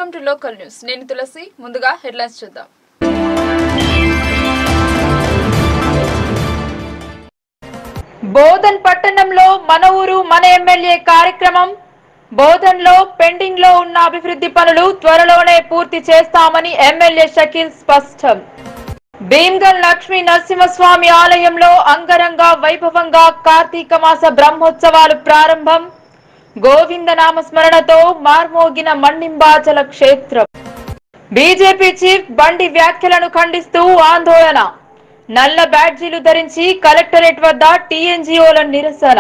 Welcome to local news నేను తులసి ముందుగా headlines చూద్దాం బోధన్ పట్టణంలో మన ఊరు మన ఎమ్మెల్యే కార్యక్రమం బోధన్ లో పెండింగ్ లో ఉన్న అభివృద్ధి పనులు త్వరలోనే పూర్తి చేస్తామని ఎమ్మెల్యే షకీల్ స్పష్టం భీమ్గల్ లక్ష్మీ నరసింహస్వామి ఆలయంలో అంగరంగ వైభవంగా కార్తీక మాస బ్రహ్మోత్సవాలు ప్రారంభం గోవింద నామ స్మరణతో మార్మోగిన మణింబాచల క్షేత్రం బీజేపీ చీఫ్ బండి వ్యాఖ్యలను ఖండిస్తూ ఆందోళన నల్ల బ్యాడ్జీలు ధరించి కలెక్టరేట్ వద్ద టీఎన్జీఓల నిరసన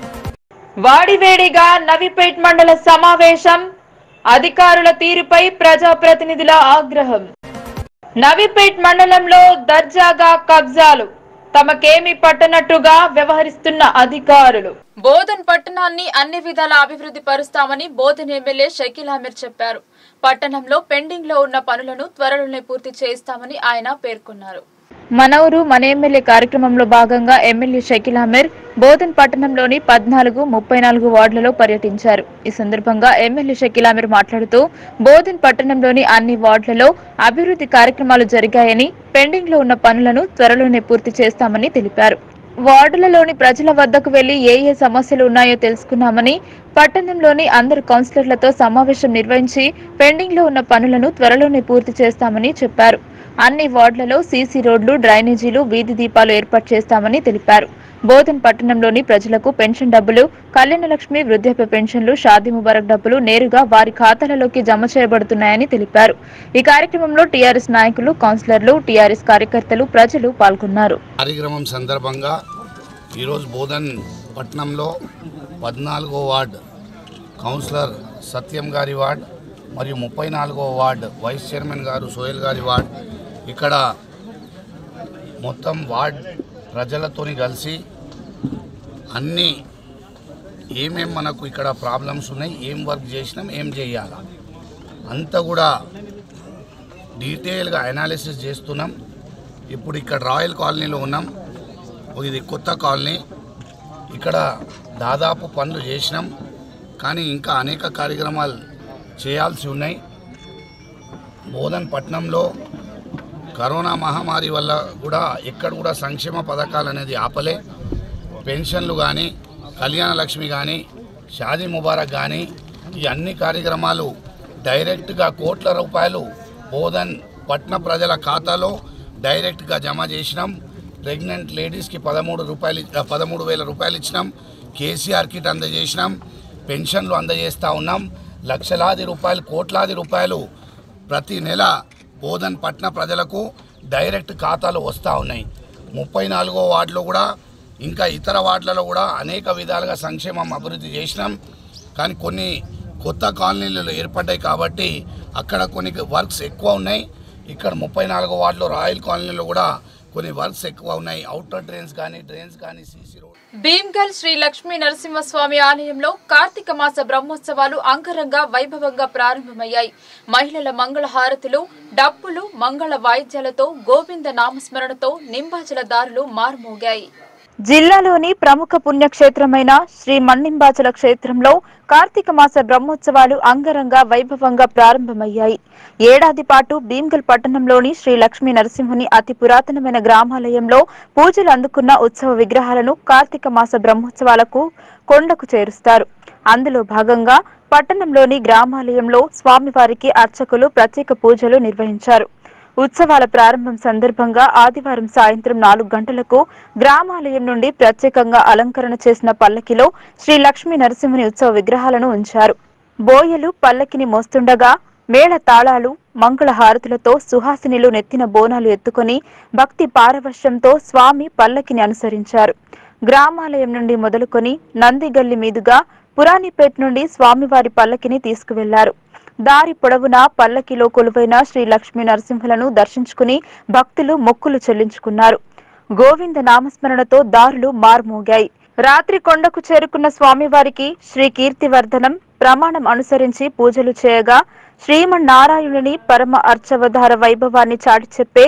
వాడివేడిగా నవిపేట్ మండల సమావేశం అధికారుల తీరుపై ప్రజాప్రతినిధుల ఆగ్రహం నవిపేట్ మండలంలో దర్జాగా కబ్జాలు తమకేమి పట్టనట్టుగా వ్యవహరిస్తున్న అధికారులు బోధన్ పట్టణాన్ని అన్ని విధాల అభివృద్ధి పరుస్తామని బోధన్ ఎమ్మెల్యే షకీల్ అమీర్ చెప్పారు పట్టణంలో పెండింగ్ లో ఉన్న పనులను త్వరలోనే పూర్తి చేయిస్తామని ఆయన పేర్కొన్నారు మన ఊరు మన ఎమ్మెల్యే కార్యక్రమంలో భాగంగా ఎమ్మెల్యే షకీల్ అమీర్ బోధన్ పట్టణంలోని పద్నాలుగు ముప్పై నాలుగు వార్డులలో పర్యటించారు ఈ సందర్భంగా ఎమ్మెల్యే షకీల్ అమీర్ మాట్లాడుతూ బోధన్ పట్టణంలోని అన్ని వార్డులలో అభివృద్ధి కార్యక్రమాలు జరిగాయని పెండింగ్ లో ఉన్న పనులను త్వరలోనే పూర్తి చేస్తామని తెలిపారు వార్డులలోని ప్రజల వద్దకు వెళ్లి ఏ ఏ సమస్యలు ఉన్నాయో తెలుసుకున్నామని పట్టణంలోని అందరు కౌన్సిలర్లతో సమావేశం నిర్వహించి పెండింగ్ లో ఉన్న పనులను త్వరలోనే పూర్తి చేస్తామని చెప్పారు అన్ని వార్డులలో సీసీ రోడ్లు డ్రైనేజీలు వీధి దీపాలు ఏర్పాటు చేస్తామని తెలిపారు బోధన్ పట్టణంలోని ప్రజలకు పెన్షన్ డబ్బులు కళ్యాణ లక్ష్మి వృద్ధాప్య పెన్షన్లు షాదీ ముబారక్ డబ్బులు నేరుగా వారి ఖాతాలలోకి జమ చేయబడుతున్నాయని తెలిపారు ఈ కార్యక్రమంలో టీఆర్ఎస్ నాయకులు కౌన్సిలర్లు టీఆర్ఎస్ కార్యకర్తలు ప్రజలు పాల్గొన్నారు కార్యక్రమం సందర్భంగా ఈరోజు బోధన్ పట్టణంలో పద్నాలుగో వార్డ్ కౌన్సిలర్ సత్యం గారి వార్డ్ మరియు ముప్పై నాలుగో వార్డ్ వైస్ చైర్మన్ గారు సోహెల్ గారి వార్డ్ ఇక్కడ మొత్తం వార్డ్ ప్రజలతోని కలిసి అన్నీ ఏమేం మనకు ఇక్కడ ప్రాబ్లమ్స్ ఉన్నాయి ఏం వర్క్ చేసినాం ఏం చేయాలి అంతా కూడా డీటెయిల్గా అనాలిసిస్ చేస్తున్నాం ఇప్పుడు ఇక్కడ రాయల్ కాలనీలో ఉన్నాం ఇది కొత్త కాలనీ ఇక్కడ దాదాపు పనులు చేసినాం కానీ ఇంకా అనేక కార్యక్రమాలు చేయాల్సి ఉన్నాయి బోధన్ పట్టణంలో కరోనా మహమ్మారి వల్ల కూడా ఎక్కడ కూడా సంక్షేమ పథకాలు అనేది ఆపలే పెన్షన్లు కానీ కళ్యాణ లక్ష్మి కానీ షాదీ ముబారక్ కానీ ఈ అన్ని కార్యక్రమాలు డైరెక్ట్గా కోట్ల రూపాయలు బోధన్ పట్న ప్రజల ఖాతాలో డైరెక్ట్గా జమ చేసినాం ప్రెగ్నెంట్ లేడీస్కి పదమూడు రూపాయలు ఇ- పదమూడు వేల రూపాయలు ఇచ్చినాం కేసీఆర్ కిట్ అందజేసినాం పెన్షన్లు అందజేస్తూ ఉన్నాం లక్షలాది రూపాయలు కోట్లాది రూపాయలు ప్రతి నెల బోధన్ పట్న ప్రజలకు డైరెక్ట్ ఖాతాలు వస్తూ ఉన్నాయి ముప్పై నాలుగో వార్డులో కూడా ఇంకా ఇతర వార్డులలో కూడా అనేక విధాలుగా సంక్షేమం అభివృద్ధి చేసినాం కానీ కొన్ని కొత్త కాలనీలు ఏర్పడ్డాయి కాబట్టి అక్కడ కొన్ని వర్క్స్ ఎక్కువ ఉన్నాయి ఇక్కడ ముప్పై నాలుగో వార్డులో రాయల్ కాలనీలో కూడా కొన్ని వర్క్స్ ఎక్కువ ఉన్నాయి అవుటర్ డ్రైన్స్ కానీ డ్రైన్స్ కానీ సీసీ రోడ్ భీమ్గల్ శ్రీ లక్ష్మీ నరసింహస్వామి ఆలయంలో కార్తీక మాస బ్రహ్మోత్సవాలు అంగరంగ వైభవంగా ప్రారంభమయ్యాయి మహిళల మంగళ హారతులు డప్పులు మంగళ వాయిద్యాలతో గోవింద నామస్మరణతో నింబాచల దారులు మారుమోగాయి జిల్లాలోని ప్రముఖ పుణ్యక్షేత్రమైన శ్రీ మన్నింబాచల క్షేత్రంలో కార్తీక మాస బ్రహ్మోత్సవాలు అంగరంగ వైభవంగా ప్రారంభమయ్యాయి ఏడాది పాటు భీమ్గల్ పట్టణంలోని శ్రీ లక్ష్మీ నరసింహుని అతి పురాతనమైన గ్రామాలయంలో పూజలు అందుకున్న ఉత్సవ విగ్రహాలను కార్తీక మాస బ్రహ్మోత్సవాలకు కొండకు చేరుస్తారు అందులో భాగంగా పట్టణంలోని గ్రామాలయంలో స్వామివారికి అర్చకులు ప్రత్యేక పూజలు నిర్వహించారు ఉత్సవాల ప్రారంభం సందర్భంగా ఆదివారం సాయంత్రం నాలుగు గంటలకు గ్రామాలయం నుండి ప్రత్యేకంగా అలంకరణ చేసిన పల్లకిలో శ్రీ లక్ష్మీ నరసింహుని ఉత్సవ విగ్రహాలను ఉంచారు బోయలు పల్లకిని మోస్తుండగా మేళ తాళాలు మంగళ హారతులతో సుహాసినిలు నెత్తిన బోనాలు ఎత్తుకొని భక్తి పారవశ్యంతో స్వామి పల్లకిని అనుసరించారు గ్రామాలయం నుండి మొదలుకొని నందిగల్లి మీదుగా పురాణిపేట్ నుండి స్వామివారి పల్లకిని తీసుకువెళ్లారు దారి పొడవునా పల్లకిలో కొలువైన శ్రీ లక్ష్మీ నరసింహులను దర్శించుకుని భక్తులు మొక్కులు చెల్లించుకున్నారు గోవింద నామస్మరణతో దారులు మార్మోగాయి రాత్రి కొండకు చేరుకున్న స్వామివారికి శ్రీ కీర్తివర్ధనం ప్రమాణం అనుసరించి పూజలు చేయగా శ్రీమన్నారాయణుని పరమ అర్చవధార వైభవాన్ని చాటి చెప్పే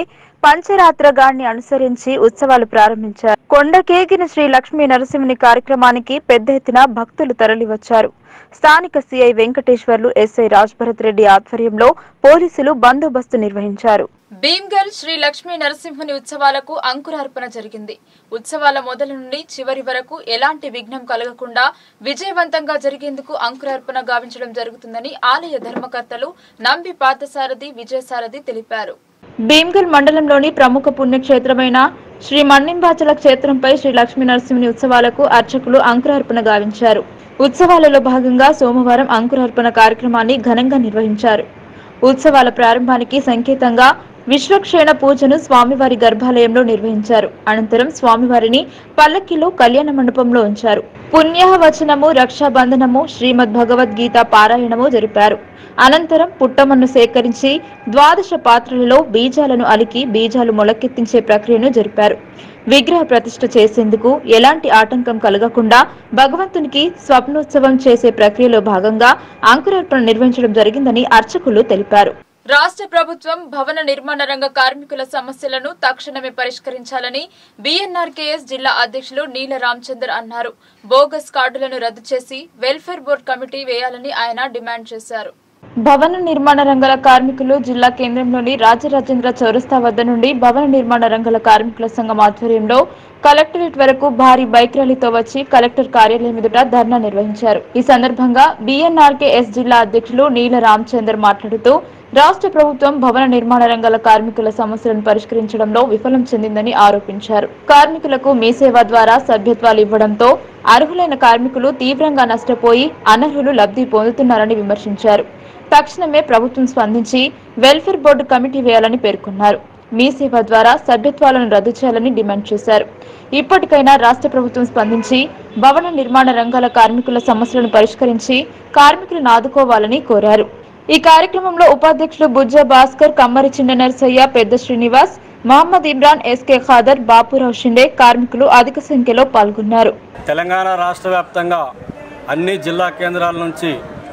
పంచరాత్రగాన్ని అనుసరించి ఉత్సవాలు ప్రారంభించారు కొండకేగిన శ్రీ లక్ష్మీ నరసింహుని కార్యక్రమానికి పెద్ద ఎత్తున భక్తులు తరలివచ్చారు స్థానిక సిఐ వెంకటేశ్వర్లు ఎస్ఐ రాజ్భరత్ రెడ్డి ఆధ్వర్యంలో పోలీసులు బందోబస్తు నిర్వహించారు భీమ్గల్ శ్రీ లక్ష్మీ నరసింహుని ఉత్సవాలకు అంకురార్పణ జరిగింది ఉత్సవాల మొదలు నుండి చివరి వరకు ఎలాంటి విఘ్నం కలగకుండా విజయవంతంగా జరిగేందుకు అంకురార్పణ గావించడం జరుగుతుందని ఆలయ ధర్మకర్తలు నంబి పాతసారథి విజయసారథి తెలిపారు భీమ్గల్ మండలంలోని ప్రముఖ పుణ్యక్షేత్రమైన శ్రీ మన్నింబాచల క్షేత్రంపై శ్రీ లక్ష్మీ నరసింహుని ఉత్సవాలకు అర్చకులు అంకురార్పణ గావించారు ఉత్సవాలలో భాగంగా సోమవారం అంకురార్పణ కార్యక్రమాన్ని ఘనంగా నిర్వహించారు ఉత్సవాల ప్రారంభానికి సంకేతంగా విశ్వక్షేణ పూజను స్వామివారి గర్భాలయంలో నిర్వహించారు అనంతరం స్వామివారిని పల్లకిలో కళ్యాణ మండపంలో ఉంచారు పుణ్యవచనము రక్షాబంధనము శ్రీమద్ భగవద్గీత పారాయణము జరిపారు అనంతరం పుట్టమన్ను సేకరించి ద్వాదశ పాత్రలలో బీజాలను అలికి బీజాలు మొలకెత్తించే ప్రక్రియను జరిపారు విగ్రహ ప్రతిష్ఠ చేసేందుకు ఎలాంటి ఆటంకం కలగకుండా భగవంతునికి స్వప్నోత్సవం చేసే ప్రక్రియలో భాగంగా అంకురార్పణ నిర్వహించడం జరిగిందని అర్చకులు తెలిపారు రాష్ట్ర ప్రభుత్వం భవన నిర్మాణ రంగ కార్మికుల సమస్యలను తక్షణమే పరిష్కరించాలని బీఎన్ఆర్కేఎస్ జిల్లా అధ్యక్షులు నీల రామచందర్ అన్నారు బోగస్ కార్డులను రద్దు చేసి వెల్ఫేర్ బోర్డు కమిటీ వేయాలని ఆయన డిమాండ్ చేశారు భవన నిర్మాణ రంగాల కార్మికులు జిల్లా కేంద్రంలోని రాజరాజేంద్ర చౌరస్తా వద్ద నుండి భవన నిర్మాణ రంగాల కార్మికుల సంఘం ఆధ్వర్యంలో కలెక్టరేట్ వరకు భారీ బైక్ ర్యాలీతో వచ్చి కలెక్టర్ కార్యాలయం ఎదుట ధర్నా నిర్వహించారు ఈ సందర్భంగా బీఎన్ఆర్కేఎస్ జిల్లా అధ్యక్షులు నీల రామచందర్ మాట్లాడుతూ రాష్ట్ర ప్రభుత్వం భవన నిర్మాణ రంగాల కార్మికుల సమస్యలను పరిష్కరించడంలో విఫలం చెందిందని ఆరోపించారు కార్మికులకు మీ సేవ ద్వారా సభ్యత్వాలు ఇవ్వడంతో అర్హులైన కార్మికులు తీవ్రంగా నష్టపోయి అనర్హులు లబ్ధి పొందుతున్నారని విమర్శించారు తక్షణమే ప్రభుత్వం స్పందించి వెల్ఫేర్ బోర్డు కమిటీ వేయాలని పేర్కొన్నారు మీ సేవ ద్వారా సభ్యత్వాలను రద్దు చేయాలని డిమాండ్ చేశారు ఇప్పటికైనా రాష్ట్ర ప్రభుత్వం స్పందించి భవన నిర్మాణ రంగాల కార్మికుల సమస్యలను పరిష్కరించి కార్మికులను ఆదుకోవాలని కోరారు ఈ కార్యక్రమంలో ఉపాధ్యక్షులు బుజ్జ భాస్కర్ కమ్మరి చిన్న నరసయ్య పెద్ద శ్రీనివాస్ మహమ్మద్ ఇమ్రాన్ ఎస్కే ఖాదర్ బాపురావు షిండే కార్మికులు అధిక సంఖ్యలో పాల్గొన్నారు తెలంగాణ రాష్ట్ర వ్యాప్తంగా అన్ని జిల్లా కేంద్రాల నుంచి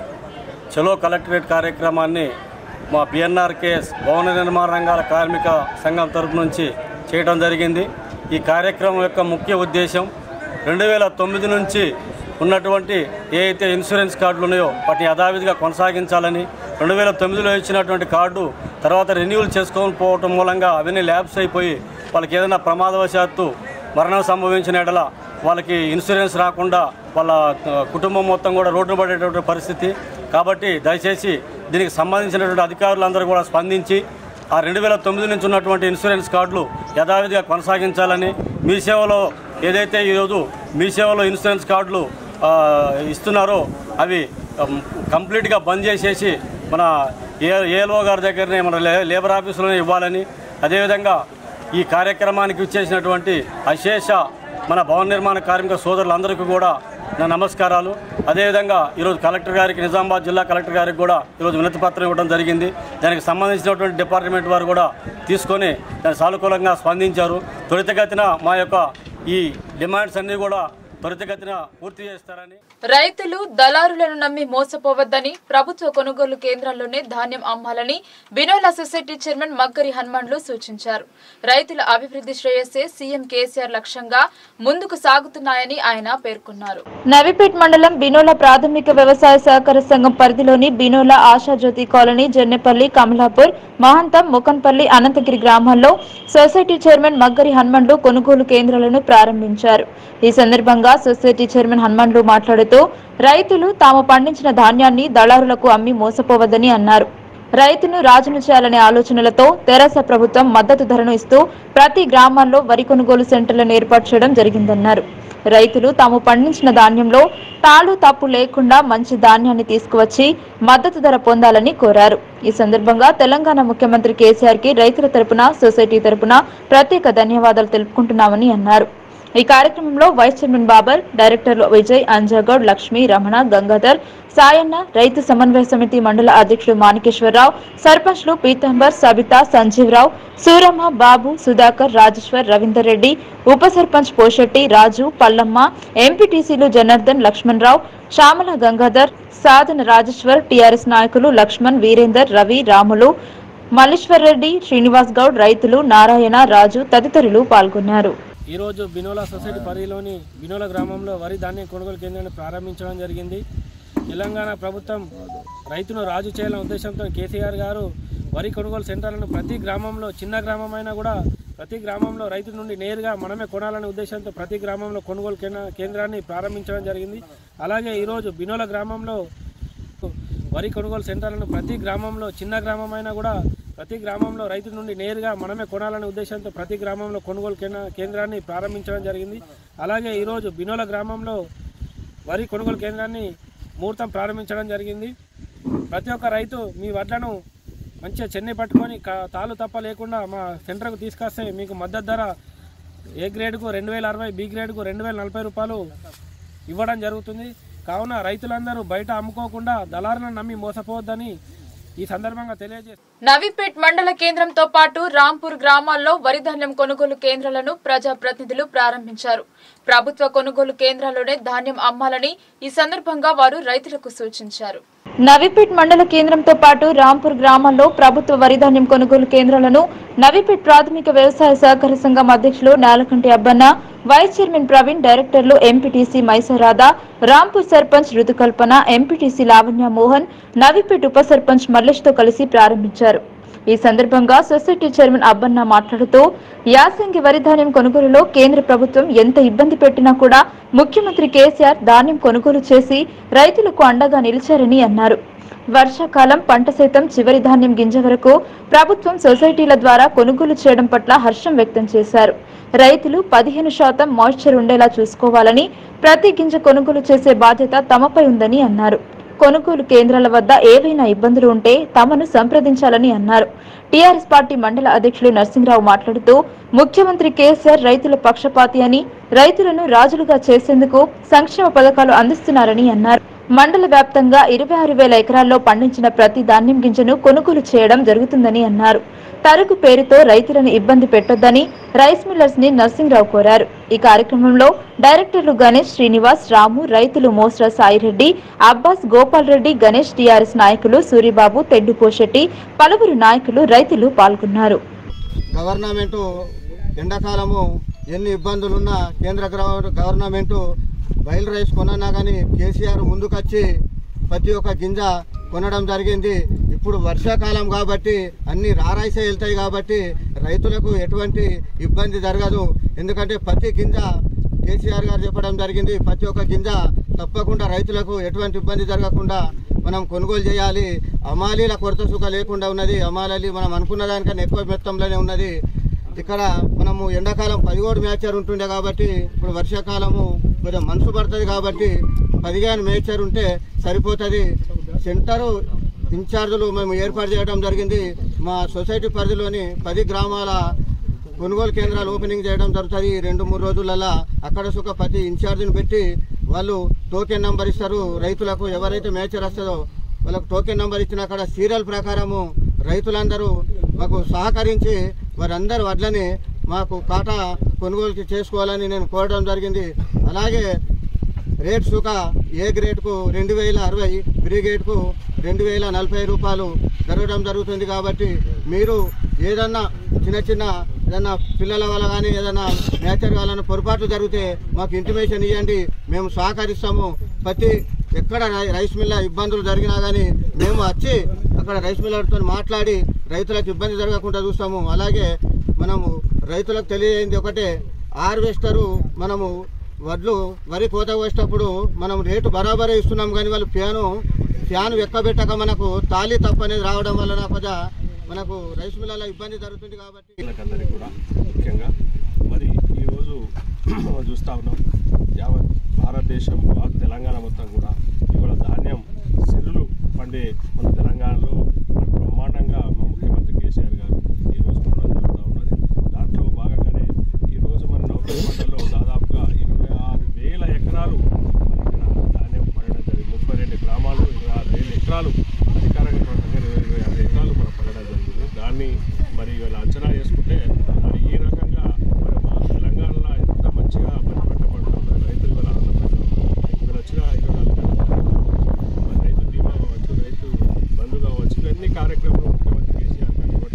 చలో కలెక్టరేట్ కార్యక్రమాన్ని మా బిఎన్ఆర్కేఎస్ భవన నిర్మాణ రంగాల కార్మిక సంఘం తరపు నుంచి చేయడం జరిగింది ఈ కార్యక్రమం యొక్క ముఖ్య ఉద్దేశం రెండు వేల తొమ్మిది నుంచి ఉన్నటువంటి ఏ అయితే ఇన్సూరెన్స్ కార్డులు ఉన్నాయో వాటిని యథావిధిగా కొనసాగించాలని రెండు వేల తొమ్మిదిలో ఇచ్చినటువంటి కార్డు తర్వాత రెన్యూవల్ చేసుకోని పోవటం మూలంగా అవన్నీ ల్యాబ్స్ అయిపోయి వాళ్ళకి ఏదైనా ప్రమాదవశాత్తు మరణం సంభవించిన ఎడల వాళ్ళకి ఇన్సూరెన్స్ రాకుండా వాళ్ళ ఆ, కుటుంబం మొత్తం కూడా రోడ్డు పడేటటువంటి పరిస్థితి కాబట్టి దయచేసి దీనికి సంబంధించినటువంటి అధికారులందరూ కూడా స్పందించి ఆ రెండు వేల తొమ్మిది నుంచి ఉన్నటువంటి ఇన్సూరెన్స్ కార్డులు యథావిధిగా కొనసాగించాలని మీ సేవలో ఏదైతే ఈరోజు మీ సేవలో ఇన్సూరెన్స్ కార్డులు ఆ, ఇస్తున్నారో అవి ఉమ్, కంప్లీట్గా బంద్ చేసేసి మన ఏ ఏఎల్ఓ గారి దగ్గరనే మన లే- లేబర్ ఆఫీసులోనే ఇవ్వాలని అదేవిధంగా ఈ కార్యక్రమానికి ఇచ్చేసినటువంటి అశేష మన భవన నిర్మాణ కార్మిక సోదరులందరికీ కూడా నా నమస్కారాలు అదేవిధంగా ఈరోజు కలెక్టర్ గారికి నిజామాబాద్ జిల్లా కలెక్టర్ గారికి కూడా ఈరోజు వినతి పత్రం ఇవ్వడం జరిగింది దానికి సంబంధించినటువంటి డిపార్ట్మెంట్ వారు కూడా తీసుకొని దాన్ని సానుకూలంగా స్పందించారు త్వరితగతిన మా యొక్క ఈ డిమాండ్స్ అన్నీ కూడా త్వరితగతిన పూర్తి చేస్తారని రైతులు దళారులను నమ్మి మోసపోవద్దని ప్రభుత్వ కొనుగోలు కేంద్రాల్లోనే ధాన్యం అమ్మాలని బినోలా సొసైటీ చైర్మన్ మగ్గరి హనుమాన్లు సూచించారు రైతుల అభివృద్ధి శ్రేయస్సే సీఎం కేసీఆర్ లక్ష్యంగా ముందుకు సాగుతున్నాయని ఆయన పేర్కొన్నారు నవిపేట్ మండలం బినోలా ప్రాథమిక వ్యవసాయ సహకార సంఘం పరిధిలోని బినోలా ఆశాజ్యోతి కాలనీ జన్నెపల్లి కమలాపూర్ మహంతం ముకన్పల్లి అనంతగిరి గ్రామాల్లో సొసైటీ చైర్మన్ మగ్గరి హనుమండ్లు కొనుగోలు కేంద్రాలను ప్రారంభించారు ఈ సందర్భంగా సొసైటీ చైర్మన్ హనుమండ్లు మాట్లాడుతూ రైతులు తాము పండించిన ధాన్యాన్ని దళారులకు అమ్మి మోసపోవద్దని అన్నారు రైతును రాజును చేయాలనే ఆలోచనలతో తెరాస ప్రభుత్వం మద్దతు ధరను ఇస్తూ ప్రతి గ్రామాల్లో వరి కొనుగోలు సెంటర్లను ఏర్పాటు చేయడం జరిగిందన్నారు రైతులు తాము పండించిన ధాన్యంలో తాళు తప్పు లేకుండా మంచి ధాన్యాన్ని తీసుకువచ్చి మద్దతు ధర పొందాలని కోరారు ఈ సందర్భంగా తెలంగాణ ముఖ్యమంత్రి కేసీఆర్ కి రైతుల తరపున సొసైటీ తరపున ప్రత్యేక ధన్యవాదాలు తెలుపుకుంటున్నామని అన్నారు ఈ కార్యక్రమంలో వైస్ చైర్మన్ బాబర్ డైరెక్టర్లు విజయ్ అంజాగౌడ్ లక్ష్మి రమణ గంగాధర్ సాయన్న రైతు సమన్వయ సమితి మండల అధ్యక్షుడు మాణికేశ్వరరావు సర్పంచ్లు పీతాంబర్ సబిత సంజీవరావు సూరమ్మ బాబు సుధాకర్ రాజేశ్వర్ రవీందర్ రెడ్డి ఉప సర్పంచ్ పోషెట్టి రాజు పల్లమ్మ ఎంపీటీసీలు జనార్దన్ లక్ష్మణ్ రావు శ్యామల గంగాధర్ సాధన రాజేశ్వర్ టీఆర్ఎస్ నాయకులు లక్ష్మణ్ వీరేందర్ రవి రాములు మల్లీశ్వర్ రెడ్డి శ్రీనివాస్ గౌడ్ రైతులు నారాయణ రాజు తదితరులు పాల్గొన్నారు ఈరోజు బినోలా సొసైటీ పరిధిలోని బినోలా గ్రామంలో వరి ధాన్యం కొనుగోలు కేంద్రాన్ని ప్రారంభించడం జరిగింది తెలంగాణ ప్రభుత్వం రైతును రాజు చేయాలనే ఉద్దేశంతో కేసీఆర్ గారు వరి కొనుగోలు సెంటర్లను ప్రతి గ్రామంలో చిన్న గ్రామమైనా కూడా ప్రతి గ్రామంలో రైతు నుండి నేరుగా మనమే కొనాలనే ఉద్దేశంతో ప్రతి గ్రామంలో కొనుగోలు కేంద్ర- కేంద్రాన్ని ప్రారంభించడం జరిగింది అలాగే ఈరోజు బినోల గ్రామంలో వరి కొనుగోలు సెంటర్లను ప్రతి గ్రామంలో చిన్న గ్రామమైనా కూడా ప్రతి గ్రామంలో రైతు నుండి నేరుగా మనమే కొనాలనే ఉద్దేశంతో ప్రతి గ్రామంలో కొనుగోలు కేంద్ర- కేంద్రాన్ని ప్రారంభించడం జరిగింది అలాగే ఈరోజు బినోల గ్రామంలో వరి కొనుగోలు కేంద్రాన్ని ముహూర్తం ప్రారంభించడం జరిగింది ప్రతి ఒక్క రైతు మీ వడ్లను మంచిగా చెన్నై పట్టుకొని క- తాలు తప్ప లేకుండా మా సెంటర్కు తీసుకొస్తే మీకు మద్దతు ధర ఏ గ్రేడ్కు రెండు వేల అరవై బి గ్రేడ్కు రెండు వేల నలభై రూపాయలు ఇవ్వడం జరుగుతుంది కావున రైతులందరూ బయట అమ్ముకోకుండా దళారులను నమ్మి మోసపోవద్దని ఈ సందర్భంగా తెలియజేస్తారు నవీపేట్ మండల కేంద్రంతో పాటు రాంపూర్ గ్రామాల్లో వరి ధాన్యం కొనుగోలు కేంద్రాలను ప్రజాప్రతినిధులు ప్రారంభించారు ప్రభుత్వ కొనుగోలు కేంద్రాల్లోనే ధాన్యం అమ్మాలని ఈ సందర్భంగా వారు రైతులకు సూచించారు నవీపేట్ మండల కేంద్రంతో పాటు రాంపూర్ గ్రామాల్లో ప్రభుత్వ వరి ధాన్యం కొనుగోలు కేంద్రాలను నవీపేట్ ప్రాథమిక వ్యవసాయ సహకార సంఘం అధ్యక్షులు నేలకంటి అబ్బన్న వైస్ చైర్మన్ ప్రవీణ్ డైరెక్టర్లు ఎంపీటీసీ మైసరాదా రాంపూర్ సర్పంచ్ ఋతుకల్పన ఎంపీటీసీ లావణ్య మోహన్ నవీపేట్ ఉప సర్పంచ్ మల్లేష్ తో కలిసి ప్రారంభించారు ఈ సందర్భంగా సొసైటీ చైర్మన్ అబ్బన్న మాట్లాడుతూ యాసంగి వరి ధాన్యం కొనుగోలులో కేంద్ర ప్రభుత్వం ఎంత ఇబ్బంది పెట్టినా కూడా ముఖ్యమంత్రి కేసీఆర్ ధాన్యం కొనుగోలు చేసి రైతులకు అండగా నిలిచారని అన్నారు వర్షాకాలం పంట సైతం చివరి ధాన్యం గింజ వరకు ప్రభుత్వం సొసైటీల ద్వారా కొనుగోలు చేయడం పట్ల హర్షం వ్యక్తం చేశారు రైతులు పదిహేను శాతం మాయిశ్చర్ ఉండేలా చూసుకోవాలని ప్రతి గింజ కొనుగోలు చేసే బాధ్యత తమపై ఉందని అన్నారు కొనుగోలు కేంద్రాల వద్ద ఏవైనా ఇబ్బందులు ఉంటే తమను సంప్రదించాలని అన్నారు టీఆర్ఎస్ పార్టీ మండల అధ్యక్షులు నరసింహరావు మాట్లాడుతూ ముఖ్యమంత్రి కేసీఆర్ రైతుల పక్షపాతి అని రైతులను రాజులుగా చేసేందుకు సంక్షేమ పథకాలు అందిస్తున్నారని అన్నారు మండల వ్యాప్తంగా ఇరవై ఆరు వేల ఎకరాల్లో పండించిన ప్రతి ధాన్యం గింజను కొనుగోలు చేయడం జరుగుతుందని అన్నారు తరుగు పేరుతో రైతులను ఇబ్బంది పెట్టొద్దని రైస్ మిల్లర్స్ ని నరసింహరావు కోరారు ఈ కార్యక్రమంలో డైరెక్టర్లు గణేష్ శ్రీనివాస్ రాము రైతులు మోస్రా సాయిరెడ్డి అబ్బాస్ గోపాల్ రెడ్డి గణేష్ టీఆర్ఎస్ నాయకులు సూరిబాబు తెడ్డు పోషెట్టి పలువురు నాయకులు రైతులు పాల్గొన్నారు గవర్నమెంటు ఎండాకాలము ఎన్ని ఇబ్బందులున్నా కేంద్ర గవ- గవర్నమెంటు బయలు రైస్ కొనన్నా కానీ కేసీఆర్ ముందుకొచ్చి ప్రతి ఒక్క గింజ కొనడం జరిగింది ఇప్పుడు వర్షాకాలం కాబట్టి అన్ని రారాయిసే వెళ్తాయి కాబట్టి రైతులకు ఎటువంటి ఇబ్బంది జరగదు ఎందుకంటే ప్రతి గింజ కేసీఆర్ గారు చెప్పడం జరిగింది ప్రతి ఒక్క గింజ తప్పకుండా రైతులకు ఎటువంటి ఇబ్బంది జరగకుండా మనం కొనుగోలు చేయాలి అమాలీల కొరత సుఖ లేకుండా ఉన్నది అమాలీ మనం అనుకున్న దానికన్నా ఎక్కువ మొత్తంలోనే ఉన్నది ఇక్కడ మనము ఎండాకాలం పదిహేడు మేచర్ ఉంటుండే కాబట్టి ఇప్పుడు వర్షాకాలము కొంచెం మనసు పడుతుంది కాబట్టి పదిహేను మేచర్ ఉంటే సరిపోతుంది సెంటరు ఇన్ఛార్జులు మేము ఏర్పాటు చేయడం జరిగింది మా సొసైటీ పరిధిలోని పది గ్రామాల కొనుగోలు కేంద్రాలు ఓపెనింగ్ చేయడం జరుగుతుంది ఈ రెండు మూడు రోజులలో అక్కడ సుఖ ప్రతి ఇన్ఛార్జిని పెట్టి వాళ్ళు టోకెన్ నంబర్ ఇస్తారు రైతులకు ఎవరైతే మేచర్ వస్తుందో వాళ్ళకు టోకెన్ నంబర్ ఇచ్చిన అక్కడ సీరియల్ ప్రకారము రైతులందరూ మాకు సహకరించి వారందరూ వడ్లని మాకు కాటా కొనుగోలు చేసుకోవాలని నేను కోరడం జరిగింది అలాగే రేట్ సుక ఏ గ్రేడ్కు రెండు వేల అరవై బ్రిగేడ్కు రెండు వేల నలభై రూపాయలు జరగడం జరుగుతుంది కాబట్టి మీరు ఏదన్నా చిన్న చిన్న ఏదన్నా పిల్లల వల్ల కానీ ఏదన్నా నేచర్ వలన పొరపాట్లు జరిగితే మాకు ఇంటిమేషన్ ఇవ్వండి మేము సహకరిస్తాము ప్రతి ఎక్కడ రై- రైస్ మిల్ల ఇబ్బందులు జరిగినా కానీ మేము వచ్చి అక్కడ రైస్ మిల్లర్తో మాట్లాడి రైతులకు ఇబ్బంది జరగకుండా చూస్తాము అలాగే మనము రైతులకు తెలియజేయింది ఒకటే హార్వెస్టరు మనము వడ్లు వరి కోత కోసేటప్పుడు మనం రేటు బరాబరే ఇస్తున్నాం కానీ వాళ్ళు ఫ్యాను ఫ్యాన్ ఎక్కబెట్టక మనకు తాళి తప్పు అనేది రావడం వలన కొంచెం మనకు రైస్ మిల్లలో ఇబ్బంది జరుగుతుంది కాబట్టి అందరికీ కూడా ముఖ్యంగా మరి ఈరోజు మనం చూస్తూ ఉన్నాం యావత్ భారతదేశం యావత్ తెలంగాణ మొత్తం కూడా ఇవాళ ధాన్యం సిరులు పండే మన తెలంగాణలో మరి బ్రహ్మాండంగా మా ముఖ్యమంత్రి కేసీఆర్ గారు ఈరోజు కొనడం జరుగుతూ ఉన్నది దాంట్లో భాగంగానే ఈరోజు మన నౌకర్ మండలంలో దాదాపుగా ఇరవై ఆరు వేల ఎకరాలు మరి ఇక్కడ ధాన్యం పండడం జరిగింది ముప్పై రెండు గ్రామాలు ఇరవై ఆరు వేల ఎకరాలు అధికారిక ప్రకారం ఇరవై ఇరవై ఆరు ఎకరాలు మనం పండడం జరిగింది దాన్ని మరి ఇలా అంచనా చేసుకుంటే మరి ఈ రకంగా మరి మా తెలంగాణలో ఎంత మంచిగా మరి పెట్టబడుతుంది రైతులు కూడా ఆనందపడుతూ ఇక్కడ వచ్చిన ఇరవై నాలుగు గంటల మరి రైతు బీమా కావచ్చు రైతు బంధు కావచ్చు ఇవన్నీ కార్యక్రమాలు ముఖ్యమంత్రి కేసీఆర్ గారు ఇవ్వడం